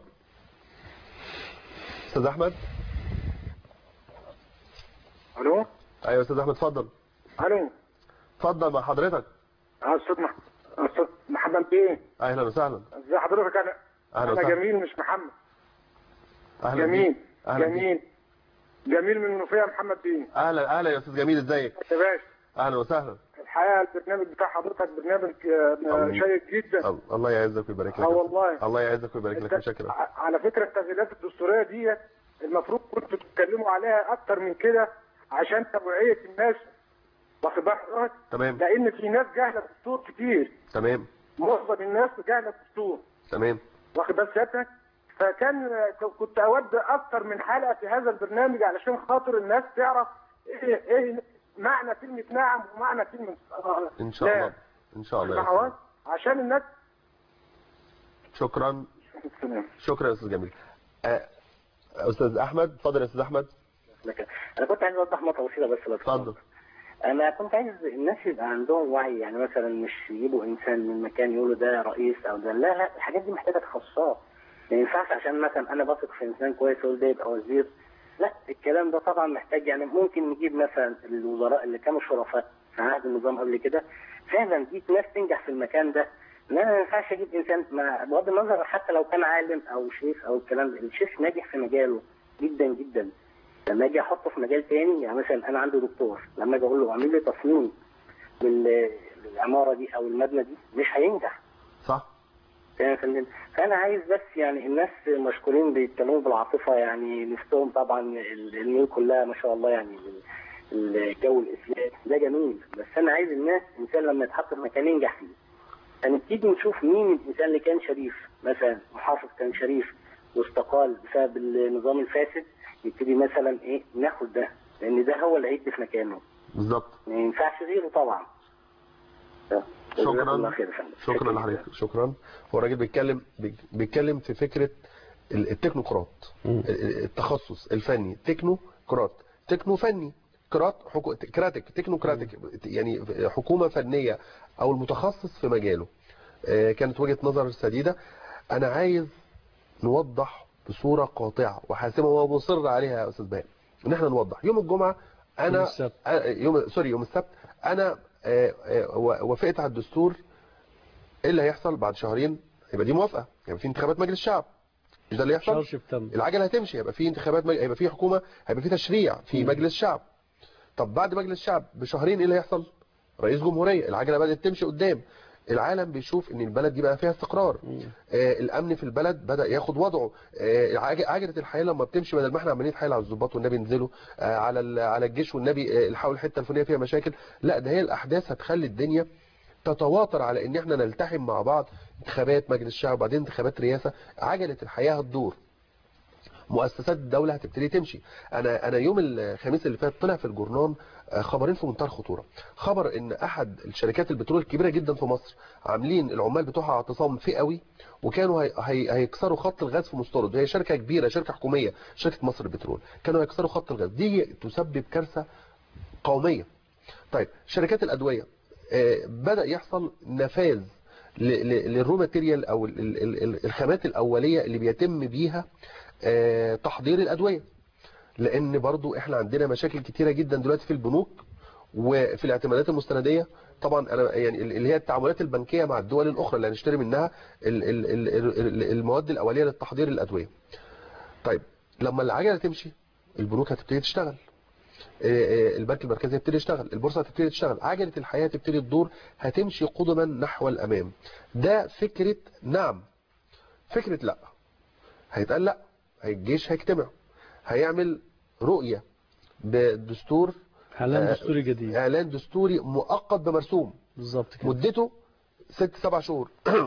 استاذ احمد الو ايوه يا استاذ احمد اتفضل الو اتفضل مع حضرتك اه استاذ مح... استاذ محمد بيه اهلا وسهلا ازي حضرتك انا اهلا انا وسهلا جميل مش محمد اهلا جميل بيك. اهلا بيك. جميل جميل من المنوفيه محمد بيه اهلا اهلا يا استاذ جميل ازيك يا باشا اهلا وسهلا الحقيقه البرنامج بتاع حضرتك برنامج آه، الله. شيق جدا ال- الله يعزك ويبارك لك اه يا أستاذ. والله الله يعزك ويبارك لك الت- متشكر ع- على فكره التغييرات الدستوريه دي المفروض كنتوا تتكلموا عليها اكتر من كده عشان توعيه الناس واخد بال حضرتك؟ تمام لان في ناس جاهله بالدستور كتير تمام معظم الناس جاهله بالدستور تمام واخد بال سيادتك فكان كنت اود اكتر من حلقه في هذا البرنامج علشان خاطر الناس تعرف ايه ايه معنى كلمه نعم ومعنى كلمه آه، ان شاء لا. الله ان شاء الله يا معوض أستاذ. عشان الناس شكرا شكرا يا استاذ جميل آه، استاذ احمد اتفضل يا استاذ احمد لكن انا كنت عايز اوضح نقطه بسيطه بس لو اتفضل انا كنت عايز الناس يبقى عندهم وعي يعني مثلا مش يجيبوا انسان من مكان يقولوا ده رئيس او ده لا لا الحاجات دي محتاجه تخصصات ما ينفعش عشان مثلا انا بثق في انسان كويس اقول ده يبقى وزير لا الكلام ده طبعا محتاج يعني ممكن نجيب مثلا الوزراء اللي كانوا شرفاء في عهد النظام قبل كده فعلا دي ناس تنجح في المكان ده لا ما ينفعش اجيب انسان ما بغض النظر حتى لو كان عالم او شيخ او الكلام ده الشيخ ناجح في مجاله جدا جدا لما اجي احطه في مجال تاني يعني مثلا انا عندي دكتور لما اجي اقول له اعمل لي تصميم لل- للعماره دي او المبنى دي مش هينجح صح فاهم يا فندم؟ فانا عايز بس يعني الناس مشكورين بيتكلموا بالعاطفه يعني نفسهم طبعا ال- الميول كلها ما شاء الله يعني ال- الجو الاسلامي ده جميل بس انا عايز الناس الانسان لما يتحط في مكان ينجح فيه هنبتدي نشوف مين الانسان اللي كان شريف مثلا محافظ كان شريف واستقال بسبب النظام الفاسد يبتدي مثلا ايه ناخد ده لان ده هو اللي هيدي في مكانه بالظبط ما ينفعش غيره طبعا جزاك الله شكرا خير يا فندم. شكرا لحضرتك شكرا هو الراجل بيتكلم بيتكلم في فكره ال- التكنوقراط ال- ال- التخصص الفني تكنوقراط تكنو فني كرات حكو... كراتك تكنوقراطيك يعني حكومه فنيه او المتخصص في مجاله آه، كانت وجهه نظر سديده انا عايز نوضح بصوره قاطعه وحاسمه ومصر عليها يا استاذ بهاء ان احنا نوضح يوم الجمعه انا يوم السبت. آه، يوم سوري يوم السبت انا آه، آه، و- وافقت على الدستور ايه اللي هيحصل بعد شهرين يبقى دي موافقه يبقى في انتخابات مجلس الشعب مش ده اللي يحصل شرش بتم العجله هتمشي هيبقى في انتخابات مج... هيبقى في حكومه هيبقى في تشريع في مجلس شعب طب بعد مجلس شعب بشهرين ايه اللي هيحصل رئيس جمهوريه العجله بدات تمشي قدام العالم بيشوف ان البلد دي بقى فيها استقرار آه الامن في البلد بدا ياخد وضعه آه عج- عجله الحياه لما بتمشي بدل ما احنا عمالين نتحايل على الضباط والنبي ينزلوا آه على ال- على الجيش والنبي آه الحقوا الحته الفلانيه فيها مشاكل لا ده هي الاحداث هتخلي الدنيا تتواتر على ان احنا نلتحم مع بعض انتخابات مجلس الشعب وبعدين انتخابات رئاسه عجله الحياه هتدور مؤسسات الدولة هتبتدي تمشي انا انا يوم الخميس اللي فات طلع في الجورنال آه، خبرين في منتهى الخطورة خبر ان احد الشركات البترول الكبيرة جدا في مصر عاملين العمال بتوعها اعتصام فئوي وكانوا هي هي هيكسروا خط الغاز في مستورد هي شركة كبيرة شركة حكومية شركة مصر البترول كانوا هيكسروا خط الغاز دي تسبب كارثة قومية طيب شركات الأدوية آه، بدأ يحصل نفاذ ل- ل- للرو ماتيريال او ال- ال- ال- الخامات الاوليه اللي بيتم بيها آه، تحضير الادويه لان برضو احنا عندنا مشاكل كتيره جدا دلوقتي في البنوك وفي الاعتمادات المستنديه طبعا انا يعني اللي هي التعاملات البنكيه مع الدول الاخرى اللي هنشتري منها ال- ال- ال- ال- المواد الاوليه للتحضير الادويه طيب لما العجله تمشي البنوك هتبتدي تشتغل آه، آه، البنك المركزي هيبتدي يشتغل البورصه هتبتدي تشتغل عجله الحياه هتبتدي تدور هتمشي قدما نحو الامام ده فكره نعم فكره لا هيتقال لا هي- الجيش هيجتمع هيعمل رؤيه بدستور اعلان آه، دستوري جديد اعلان دستوري مؤقت بمرسوم بالظبط كده مدته ست سبع شهور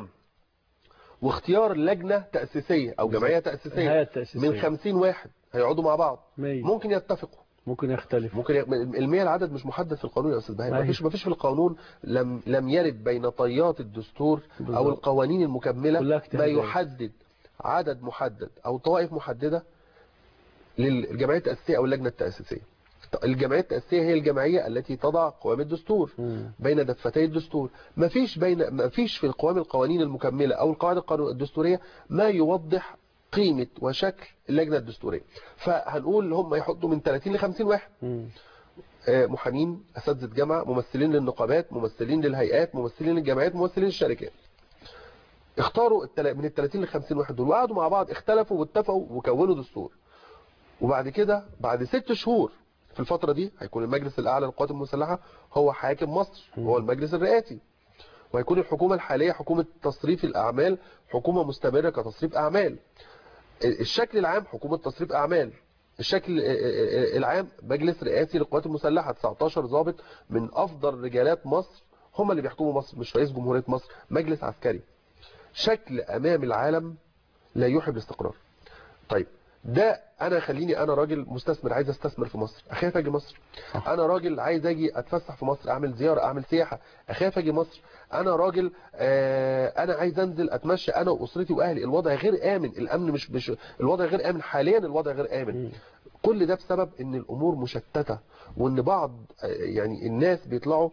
واختيار لجنه تاسيسيه او جمعيه هيئة تاسيسيه تأسيسية. من 50 واحد هيقعدوا مع بعض مية. ممكن يتفقوا ممكن يختلف ممكن ي- المية العدد مش محدد في القانون يا استاذ بهاء أيوة. مفيش مفيش في القانون لم لم يرد بين طيات الدستور او بالظبط. القوانين كلها المكمله ما اجتهادات. يحدد عدد محدد او طوائف محدده للجمعيه التاسيسيه او اللجنه التاسيسيه الجمعيه التاسيسيه هي الجمعيه التي تضع قوام الدستور مم. بين دفتي الدستور مفيش بين مفيش في القوام القوانين المكمله او القواعد القانون- الدستوريه ما يوضح قيمه وشكل اللجنه الدستوريه فهنقول هم يحطوا من 30 ل 50 واحد مم. آه، محامين اساتذه جامعه ممثلين للنقابات ممثلين للهيئات ممثلين للجمعيات ممثلين للشركات اختاروا التلا- من ال 30 ل 50 واحد دول وقعدوا مع بعض اختلفوا واتفقوا وكونوا دستور وبعد كده بعد ست شهور في الفترة دي هيكون المجلس الأعلى للقوات المسلحة هو حاكم مصر هو المجلس الرئاسي وهيكون الحكومة الحالية حكومة تصريف الأعمال حكومة مستمرة كتصريف أعمال الشكل العام حكومة تصريف أعمال الشكل العام مجلس رئاسي للقوات المسلحة 19 ضابط من أفضل رجالات مصر هم اللي بيحكموا مصر مش رئيس جمهورية مصر مجلس عسكري شكل أمام العالم لا يوحي بالاستقرار طيب ده انا خليني انا راجل مستثمر عايز استثمر في مصر اخاف اجي مصر انا راجل عايز اجي اتفسح في مصر اعمل زياره اعمل سياحه اخاف اجي مصر انا راجل آه انا عايز انزل اتمشى انا واسرتي واهلي الوضع غير امن الامن مش مش الوضع غير امن حاليا الوضع غير امن كل ده بسبب ان الامور مشتته وان بعض آه، يعني الناس بيطلعوا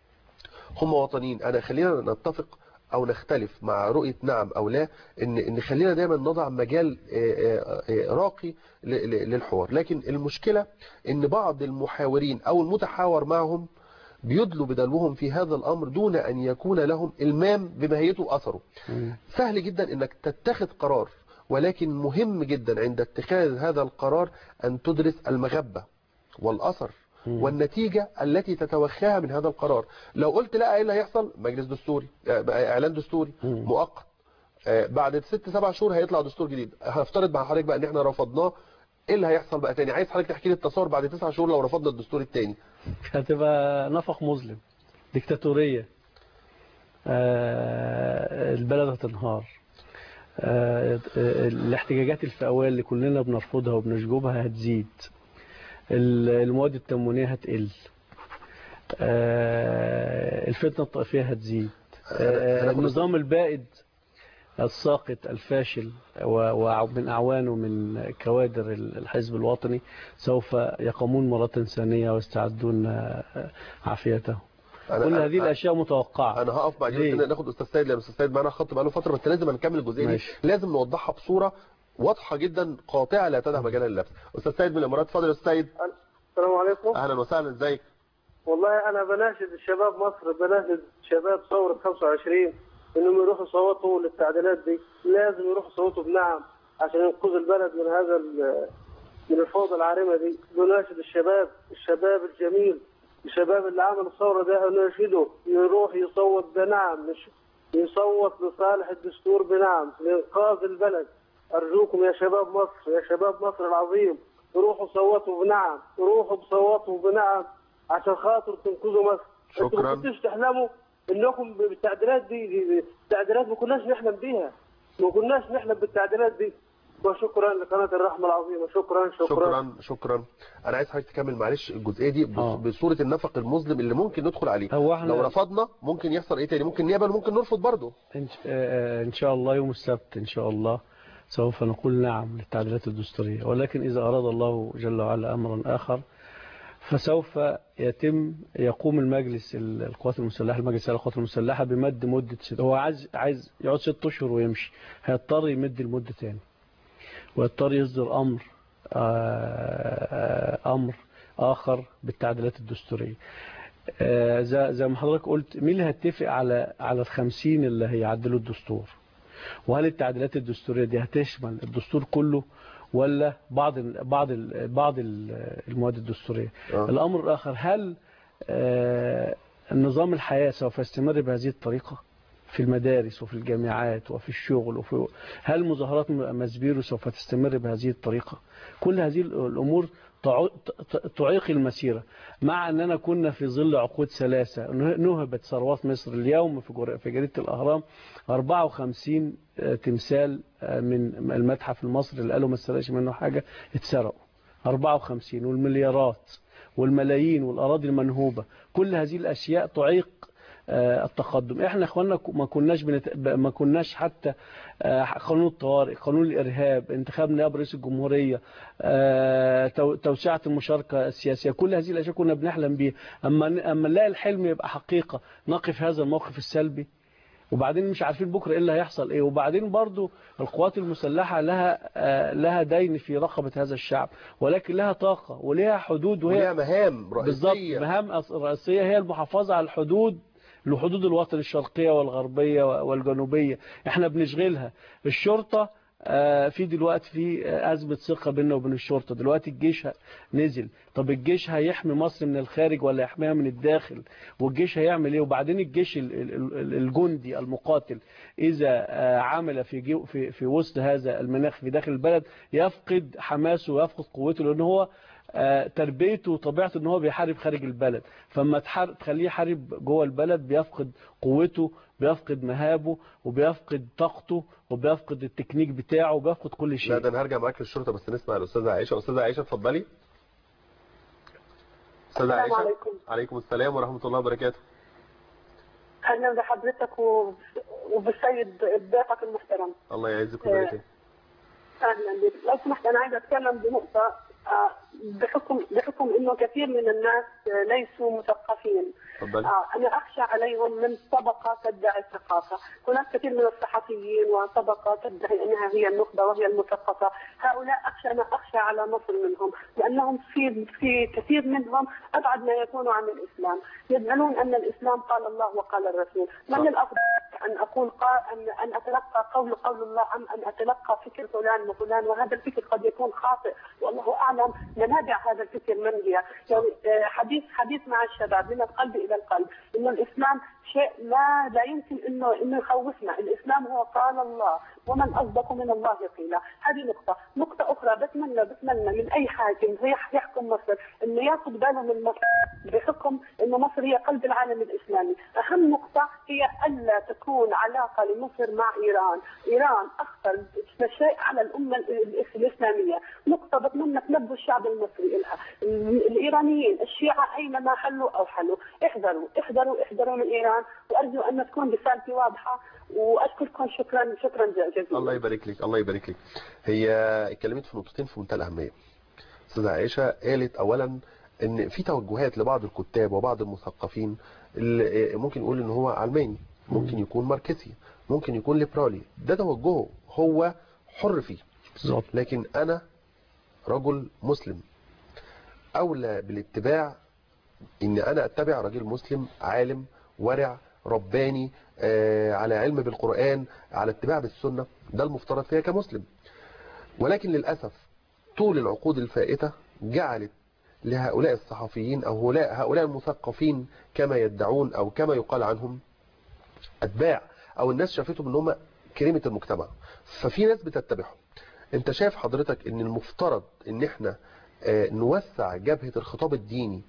هم وطنيين انا خلينا نتفق او نختلف مع رؤية نعم او لا ان ان خلينا دايما نضع مجال آه، آه، آه، راقي ل- ل- للحوار لكن المشكلة ان بعض المحاورين او المتحاور معهم بيدلوا بدلوهم في هذا الامر دون ان يكون لهم المام بماهيته واثره سهل جدا انك تتخذ قرار ولكن مهم جدا عند اتخاذ هذا القرار ان تدرس المغبة والاثر والنتيجة التي تتوخاها من هذا القرار لو قلت لا ايه اللي هيحصل مجلس دستوري آه، اعلان دستوري مؤقت آه، بعد ست سبع شهور هيطلع دستور جديد هنفترض مع حضرتك بقى ان احنا رفضناه ايه اللي هيحصل بقى تاني عايز حضرتك تحكي لي التصور بعد تسع شهور لو رفضنا الدستور التاني هتبقى نفق مظلم ديكتاتورية آه، البلد هتنهار آه، الاحتجاجات الفئوية اللي كلنا بنرفضها وبنشجبها هتزيد ال- المواد التموينية هتقل آه، الفتنة الطائفية هتزيد آه، النظام البائد الساقط الفاشل و- ومن أعوانه من كوادر الحزب الوطني سوف يقومون مرة ثانية ويستعدون آه، عافيتهم أنا- كل أنا- هذه الأشياء متوقعة انا هقف بعد ليه؟ كده ناخد استاذ سيد لان استاذ سيد معانا خط بقاله فتره بس لازم نكمل الجزئيه دي ماشي. لازم نوضحها بصوره واضحه جدا قاطعه لا تدع مجالا للبس استاذ سيد من الامارات اتفضل يا استاذ سيد السلام عليكم اهلا وسهلا ازيك والله انا بناشد الشباب مصر بناشد شباب ثوره 25 انهم يروحوا يصوتوا للتعديلات دي لازم يروحوا يصوتوا بنعم عشان ينقذوا البلد من هذا ال- من الفوضى العارمه دي بناشد الشباب الشباب الجميل الشباب اللي عمل الثوره ده نناشده يروح يصوت بنعم مش يصوت لصالح الدستور بنعم لانقاذ البلد ارجوكم يا شباب مصر يا شباب مصر العظيم روحوا صوتوا بنعم روحوا بصوتوا بنعم عشان خاطر تنقذوا مصر انتوا شكراً. ما كنتوش تحلموا انكم بالتعديلات دي, دي, دي التعديلات ما كناش نحلم بيها ما كناش نحلم بالتعديلات دي وشكرا لقناه الرحمه العظيمه شكرا شكرا, شكرا شكرا انا عايز حضرتك تكمل معلش الجزئيه دي بص- بصوره النفق المظلم اللي ممكن ندخل عليه هو إحنا- لو رفضنا ممكن يحصل ايه تاني ممكن نقبل ممكن نرفض برضه إن ش- آه، إن شاء الله يوم السبت إن شاء الله سوف نقول نعم للتعديلات الدستورية ولكن إذا أراد الله جل وعلا أمرا آخر فسوف يتم يقوم المجلس ال- القوات المسلحة المجلس القوات المسلحة بمد مدة ست هو عايز عايز يقعد ست أشهر ويمشي هيضطر يمد المدة تاني ويضطر يصدر أمر آه، آه، أمر آخر بالتعديلات الدستورية آه، زي زي ما حضرتك قلت مين اللي هيتفق على على الخمسين اللي هيعدلوا الدستور وهل التعديلات الدستورية دي هتشمل الدستور كله ولا بعض ال بعض ال بعض ال- المواد الدستورية آه. الأمر الآخر هل آه، النظام الحياة سوف يستمر بهذه الطريقة في المدارس وفي الجامعات وفي الشغل وفي هل مظاهرات مزبيرو سوف تستمر بهذه الطريقة كل هذه الأمور تع- ت- تعيق المسيرة مع أننا كنا في ظل عقود ثلاثة نهبت ثروات مصر اليوم في جر- في جريدة الأهرام 54 تمثال من المتحف المصري اللي قالوا ما استلقش منه حاجة اتسرقوا 54 والمليارات والملايين والأراضي المنهوبة كل هذه الأشياء تعيق آه، التقدم احنا اخواننا ما كناش بنت... ما كناش حتى آه، قانون الطوارئ قانون الارهاب انتخاب نائب رئيس الجمهوريه آه، تو- توسعه المشاركه السياسيه كل هذه الاشياء كنا بنحلم بيها اما اما نلاقي الحلم يبقى حقيقه نقف هذا الموقف السلبي وبعدين مش عارفين بكره ايه اللي هيحصل ايه وبعدين برضو القوات المسلحه لها آه، لها دين في رقبه هذا الشعب ولكن لها طاقه ولها حدود وهي وليها مهام بالظبط رئيسيه مهام أص- رئيسيه هي المحافظه على الحدود لحدود الوطن الشرقيه والغربيه والجنوبيه احنا بنشغلها الشرطه آه، في دلوقتي في آه، أزمة ثقة بيننا وبين الشرطة دلوقتي الجيش ه- نزل طب الجيش هيحمي مصر من الخارج ولا يحميها من الداخل والجيش هيعمل ايه وبعدين الجيش ال- ال- ال- الجندي المقاتل إذا آه، عمل في جو- في في وسط هذا المناخ في داخل البلد يفقد حماسه ويفقد قوته لأن هو آه، تربيته وطبيعته ان هو بيحارب خارج البلد فما تحار- تخليه يحارب جوه البلد بيفقد قوته بيفقد مهابه وبيفقد طاقته وبيفقد التكنيك بتاعه وبيفقد كل شيء لا ده انا هرجع معاك للشرطه بس نسمع الاستاذه عائشه استاذه عائشه اتفضلي استاذه السلام عائشه عليكم. عليكم السلام ورحمه الله وبركاته اهلا بحضرتك و- وبالسيد ضيفك المحترم الله يعزك ويبارك اهلا بك لو سمحت انا عايزه اتكلم بنقطه آه، بحكم بحكم انه كثير من الناس آه، ليسوا مثقفين اتفضلي آه، أنا أخشى عليهم من طبقة تدعي الثقافة هناك كثير من الصحفيين وطبقة تدعي أنها هي النخبة وهي المثقفة هؤلاء أخشى أنا أخشى على مصر منهم لأنهم في في كثير منهم أبعد ما يكونوا عن الإسلام يزعمون أن الإسلام قال الله وقال الرسول من الأفضل أن أقول قال أن أن أتلقى قول قول الله أم أن أتلقى فكر فلان وفلان وهذا الفكر قد يكون خاطئ والله أعلم منابع هذا الفكر من هي يعني آه، حديث حديث مع الشباب من القلب إلى القلب إنه الإسلام شيء لا لا يمكن إنه إنه يخوفنا الإسلام هو قال الله ومن أصدق من الله قيلا هذه نقطة نقطة أخرى بتمنى بتمنى من أي حاكم يح- يحكم مصر إنه ياخذ باله من مصر بحكم إنه مصر هي قلب العالم الإسلامي أهم نقطة هي ألا تكون علاقة لمصر مع إيران إيران أخطر شيء على الأمة ال- الإسلامية نقطة بتمنى تنبه الشعب المصري لها الإيرانيين الشيعة أينما حلوا أو حلوا احذروا احذروا احذروا من إيران وأرجو أن تكون رسالتي واضحة وأشكركم شكرا شكرا جزيلا الله يبارك لك الله يبارك لك هي اتكلمت في نقطتين في منتهى الاهميه استاذه عائشه قالت اولا ان في توجهات لبعض الكتاب وبعض المثقفين اللي ممكن يقول ان هو علماني ممكن يكون ماركسي ممكن يكون ليبرالي ده توجهه هو حر فيه بالظبط لكن انا رجل مسلم اولى بالاتباع ان انا اتبع راجل مسلم عالم ورع رباني آه على علم بالقرآن على اتباع بالسنة ده المفترض فيها كمسلم ولكن للأسف طول العقود الفائتة جعلت لهؤلاء الصحفيين أو هؤلاء هؤلاء المثقفين كما يدعون أو كما يقال عنهم أتباع أو الناس شافتهم ان هم كريمة المجتمع ففي ناس بتتبعهم انت شايف حضرتك ان المفترض ان احنا آه، نوسع جبهة الخطاب الديني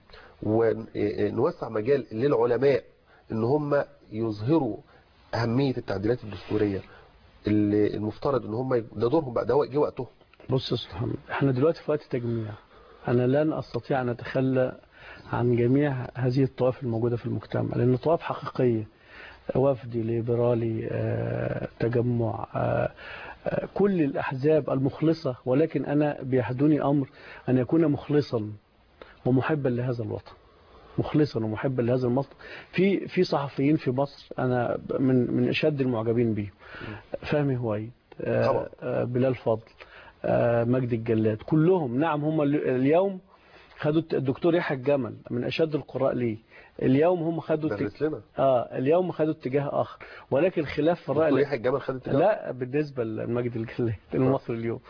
ونوسع مجال للعلماء ان هم يظهروا أهمية التعديلات الدستورية اللي المفترض ان هم ده دورهم بقى ده جه وقتهم بص يا استاذ محمد احنا دلوقتي في وقت تجميع انا لن استطيع ان اتخلى عن جميع هذه الطوائف الموجودة في المجتمع لان طوائف حقيقية وفدي ليبرالي آه، تجمع آه، آه، كل الأحزاب المخلصة ولكن أنا بيحدوني أمر أن يكون مخلصا ومحبا لهذا الوطن مخلصا ومحبا لهذا الوطن في في صحفيين في مصر أنا من من أشد المعجبين بيهم فهمي هويد آه، آه، بلال فضل آه، مجدي الجلاد كلهم نعم هم ال- اليوم خدوا الت- الدكتور يحيى الجمل من أشد القراء ليه اليوم هم خدوا الت- درس لنا اه اليوم خدوا اتجاه اخر ولكن خلاف في الراي دكتور يحيى الجمل خد اتجاه لا بالنسبه لمجد الجلاد المصري اليوم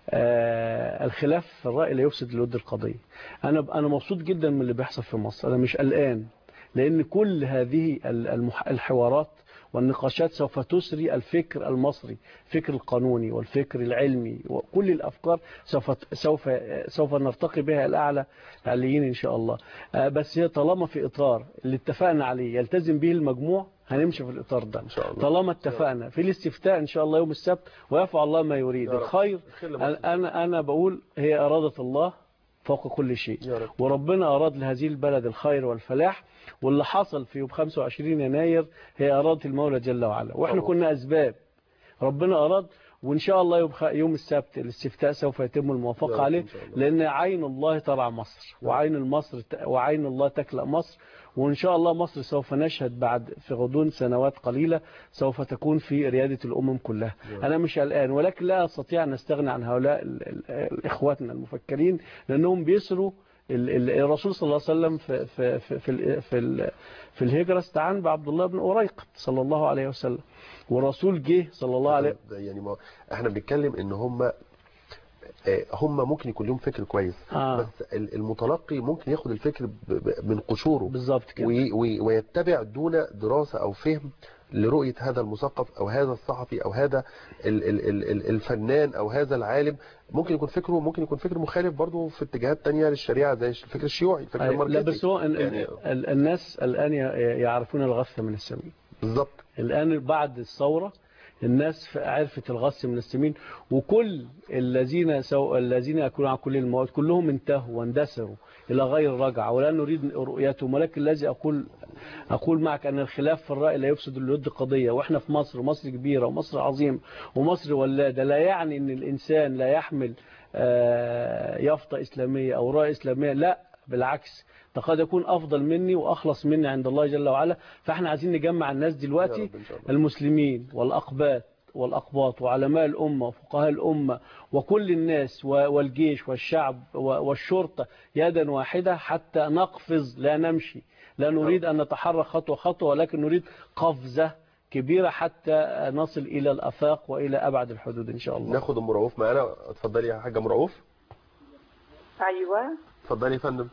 آه الخلاف في الراي لا يفسد لود القضيه انا انا مبسوط جدا من اللي بيحصل في مصر انا مش قلقان لان كل هذه ال- المح- الحوارات والنقاشات سوف تسري الفكر المصري الفكر القانوني والفكر العلمي وكل الافكار سوف سوف سوف نرتقي بها الاعلى عليين ان شاء الله آه، بس هي طالما في اطار اللي اتفقنا عليه يلتزم به المجموع هنمشي في الاطار ده ان شاء الله طالما اتفقنا في الاستفتاء ان شاء الله يوم السبت ويفعل الله ما يريد يا رب. الخير الخير لمصر. انا انا بقول هي اراده الله فوق كل شيء يا رب. وربنا اراد لهذه البلد الخير والفلاح واللي حصل في يوم 25 يناير هي اراده المولى جل وعلا واحنا طبعا. كنا اسباب ربنا اراد وان شاء الله يوم خ- يوم السبت الاستفتاء سوف يتم يا الموافقه رب عليه إن شاء الله. لان عين الله ترعى مصر وعين المصر وعين الله تكلأ مصر وإن شاء الله مصر سوف نشهد بعد في غضون سنوات قليلة سوف تكون في ريادة الأمم كلها أنا مش قلقان ولكن لا أستطيع أن أستغنى عن هؤلاء ال- ال- إخواتنا المفكرين لأنهم بيسروا ال- ال- الرسول صلى الله عليه وسلم في في في في, ال- في, ال- في الهجرة استعان بعبد الله بن أريق صلى الله عليه وسلم والرسول جه صلى الله عليه ده يعني ما احنا بنتكلم ان هم آه، هم ممكن يكون لهم فكر كويس آه. بس ال- المتلقي ممكن ياخد الفكر ب- ب- من قشوره بالظبط كده وي- وي- ويتبع دون دراسة أو فهم لرؤية هذا المثقف أو هذا الصحفي أو هذا ال- ال- ال- ال- الفنان أو هذا العالم ممكن يكون فكره ممكن يكون فكر مخالف برضه في اتجاهات تانية للشريعة زي الفكر الشيوعي الفكر أيوة، لا الماركسي بس هو ال- يعني ال- الناس الآن ي- يعرفون الغث من السمين بالظبط الآن بعد الثورة الناس عرفت الغث من السمين وكل الذين سو... الذين يكونوا على كل المواد كلهم انتهوا واندثروا إلى غير رجعة ولا نريد رؤيتهم ولكن الذي أقول أقول معك أن الخلاف في الرأي لا يفسد الود قضية وإحنا في مصر مصر كبيرة ومصر عظيمة ومصر ولادة لا يعني أن الإنسان لا يحمل آه، يافطة إسلامية أو رأي إسلامية لا بالعكس ده قد يكون أفضل مني وأخلص مني عند الله جل وعلا فإحنا عايزين نجمع الناس دلوقتي يا رب إن شاء الله. المسلمين والأقباط والأقباط وعلماء الأمة وفقهاء الأمة وكل الناس و- والجيش والشعب و- والشرطة يدا واحدة حتى نقفز لا نمشي لا نريد أن نتحرك خطوة خطوة ولكن نريد قفزة كبيرة حتى نصل إلى الأفاق وإلى أبعد الحدود إن شاء الله ناخد ام رؤوف معانا اتفضلي يا حاجة ام رؤوف ايوه اتفضلي يا فندم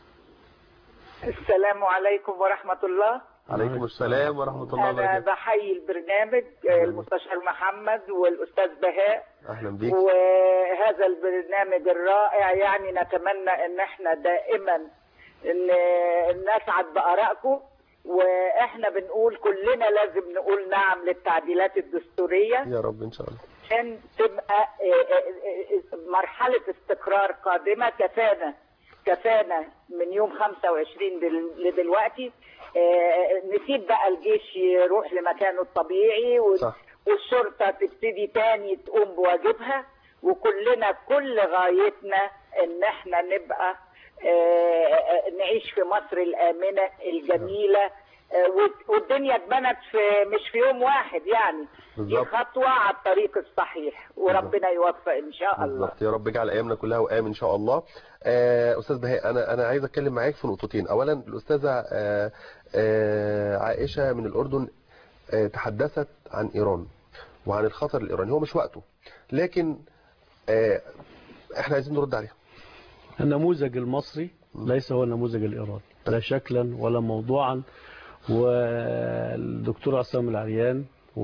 السلام عليكم ورحمه الله عليكم السلام ورحمة الله انا وبركاته بحيي البرنامج آه، المستشار محمد والاستاذ بهاء اهلا بيك وهذا البرنامج الرائع يعني نتمنى ان احنا دائما ان نسعد بارائكم واحنا بنقول كلنا لازم نقول نعم للتعديلات الدستوريه يا رب ان شاء الله عشان تبقى آه، آه، آه، مرحلة استقرار قادمة كفانا كفانا من يوم 25 دل- لدلوقتي آه، نسيب بقى الجيش يروح لمكانه الطبيعي وال- صح. والشرطة تبتدي تاني تقوم بواجبها وكلنا كل غايتنا ان احنا نبقى آه، آه، نعيش في مصر الآمنة الجميلة آه، والد- والدنيا اتبنت في مش في يوم واحد يعني دي بالظبط. خطوة على الطريق الصحيح وربنا يوفق إن شاء الله بالظبط يا رب اجعل ايامنا كلها وام ان شاء الله آه، استاذ بهاء انا انا عايز اتكلم معاك في نقطتين اولا الاستاذه آه، آه، عائشه من الاردن آه، تحدثت عن ايران وعن الخطر الايراني هو مش وقته لكن آه، احنا عايزين نرد عليها النموذج المصري ليس هو النموذج الإيراني لا شكلا ولا موضوعا والدكتور عصام العريان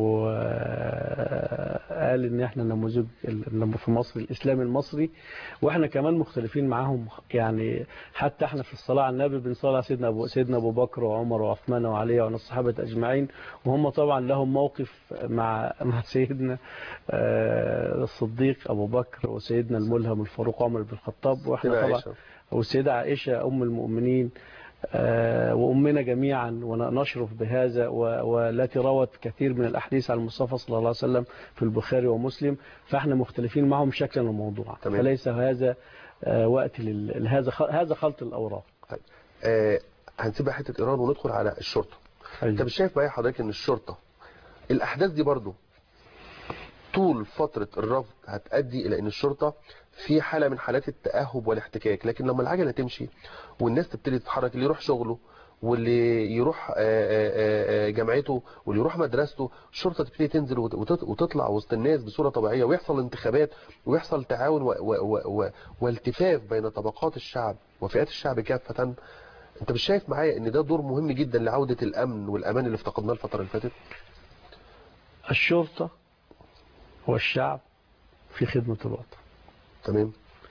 وقال ان احنا نموذج ال- في مصر الاسلامي المصري واحنا كمان مختلفين معاهم يعني حتى احنا في الصلاه على النبي بنصلي على سيدنا ابو سيدنا ابو بكر وعمر وعثمان وعلي وعلى الصحابه اجمعين وهم طبعا لهم موقف مع مع سيدنا آه، الصديق ابو بكر وسيدنا الملهم الفاروق عمر بن الخطاب واحنا سيدة طبعا عائشة. والسيدة عائشة أم المؤمنين آه، وأمنا جميعا ونشرف بهذا و- والتي روت كثير من الأحاديث عن المصطفى صلى الله عليه وسلم في البخاري ومسلم فاحنا مختلفين معهم شكلا وموضوعا تمام. فليس هذا آه، وقت لل- لهذا خ- هذا خلط الأوراق آه، هنسيبها حته ايران وندخل على الشرطه انت مش شايف معايا حضرتك ان الشرطه الاحداث دي برضو طول فتره الرفض هتؤدي الى ان الشرطه في حاله من حالات التاهب والاحتكاك لكن لما العجله تمشي والناس تبتدي تتحرك اللي يروح شغله واللي يروح آه، آه، آه، جامعته واللي يروح مدرسته الشرطه تبتدي تنزل وت- وتط- وتطلع وسط الناس بصوره طبيعيه ويحصل انتخابات ويحصل تعاون و و و و والتفاف بين طبقات الشعب وفئات الشعب كافه انت مش شايف معايا ان ده دور مهم جدا لعوده الامن والامان اللي افتقدناه الفتره اللي فاتت الشرطة والشعب في خدمة الوطن تمام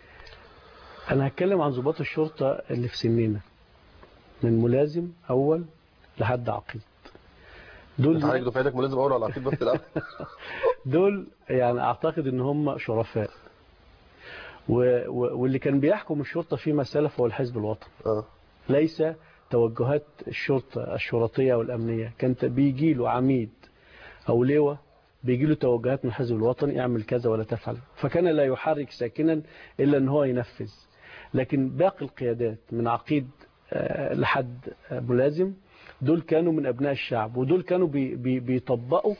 أنا هتكلم عن ضباط الشرطة اللي في سننا من ملازم أول لحد عقيد دول انت حضرتك دفعتك ملازم اول ولا عقيد بس الاول دول يعني اعتقد ان هم شرفاء و... و... واللي كان بيحكم الشرطة فيما سلف هو الحزب الوطني اه ليس توجهات الشرطة الشرطية والأمنية كان بيجي له عميد أو لواء بيجي له توجهات من الحزب الوطني اعمل كذا ولا تفعل فكان لا يحرك ساكنا إلا أن هو ينفذ لكن باقي القيادات من عقيد آه، لحد آه، ملازم دول كانوا من أبناء الشعب ودول كانوا بي بي بيطبقوا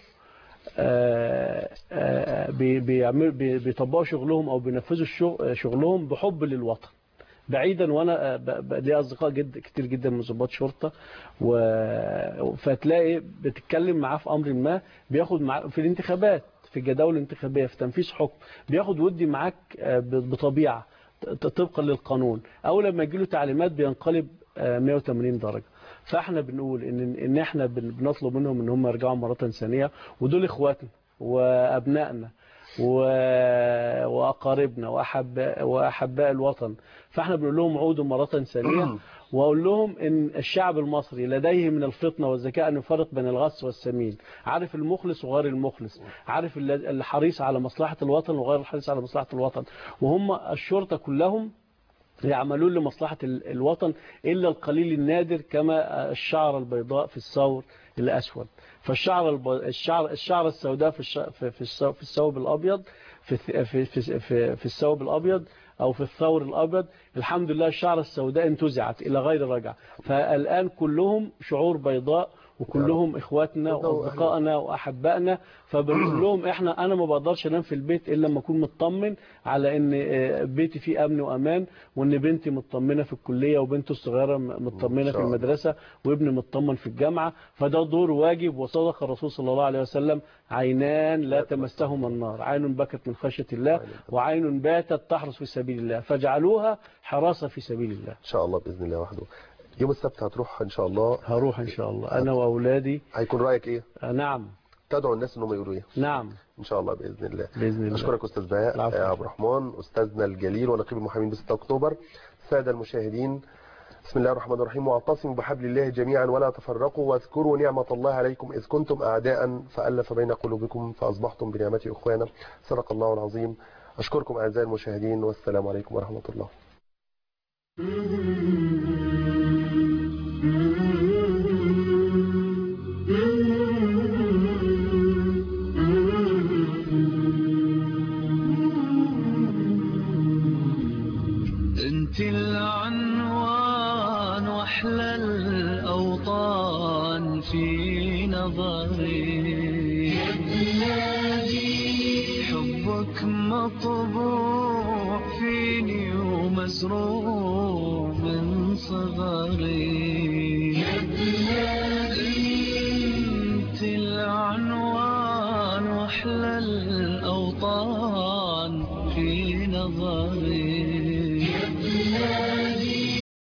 آه، آه، بي- بيعملوا بي- بيطبقوا شغلهم أو بينفذوا الشغ- شغلهم بحب للوطن بعيدا وانا ب- ب- لي اصدقاء جد كتير جدا من ضباط شرطه و... فتلاقي بتتكلم معاه في امر ما بياخد معاه في الانتخابات في الجداول الانتخابيه في تنفيذ حكم بياخد ودي معاك آه، ب- بطبيعه ط- طبقا للقانون او لما يجي له تعليمات بينقلب آه، 180 درجه فاحنا بنقول ان ان احنا بن- بنطلب منهم ان هم يرجعوا مره ثانيه ودول اخواتنا وابنائنا و- واقاربنا واحباء واحباء الوطن فاحنا بنقول لهم عودوا مره ثانيه واقول لهم ان الشعب المصري لديه من الفطنه والذكاء ان يفرق بين الغث والسمين عارف المخلص وغير المخلص عارف الل- الحريص على مصلحه الوطن وغير الحريص على مصلحه الوطن وهم الشرطه كلهم يعملون لمصلحة ال- الوطن إلا القليل النادر كما الشعر البيضاء في الثور الأسود فالشعر الب... الشعر الشعر السوداء في الش... في في الثو- في الثوب الأبيض في الث- في في في, في الثوب الأبيض أو في الثور الأبيض الحمد لله الشعر السوداء انتزعت إلى غير رجع فالآن كلهم شعور بيضاء وكلهم اخواتنا واصدقائنا واحبائنا فبنقول لهم احنا انا ما بقدرش انام في البيت الا لما اكون مطمن على ان آه، بيتي فيه امن وامان وان بنتي مطمنه في الكليه وبنته الصغيره م- مطمنه في المدرسه وابني مطمن في الجامعه فده دور واجب وصدق الرسول صلى الله عليه وسلم عينان لا تمسهما النار عين بكت من خشيه الله وعين باتت تحرس في سبيل الله فاجعلوها حراسه في سبيل الله ان شاء الله باذن الله وحده يوم السبت هتروح ان شاء الله هروح ان شاء الله انا واولادي هيكون رايك ايه نعم تدعو الناس انهم يقولوا ايه نعم ان شاء الله باذن الله باذن الله اشكرك استاذ بهاء العفو. عبد الرحمن استاذنا الجليل ونقيب المحامين ب 6 اكتوبر الساده المشاهدين بسم الله الرحمن الرحيم واعتصموا بحبل الله جميعا ولا تفرقوا واذكروا نعمة الله عليكم إذ كنتم أعداء فألف بين قلوبكم فأصبحتم بنعمته إخوانا صدق الله العظيم أشكركم أعزائي المشاهدين والسلام عليكم ورحمة الله انت العنوان واحلى الاوطان في نظري يا بلادي حبك مطبوع فيني ومزروع من صغري يا بلادي انت العنوان أحلى الأوطان في نظري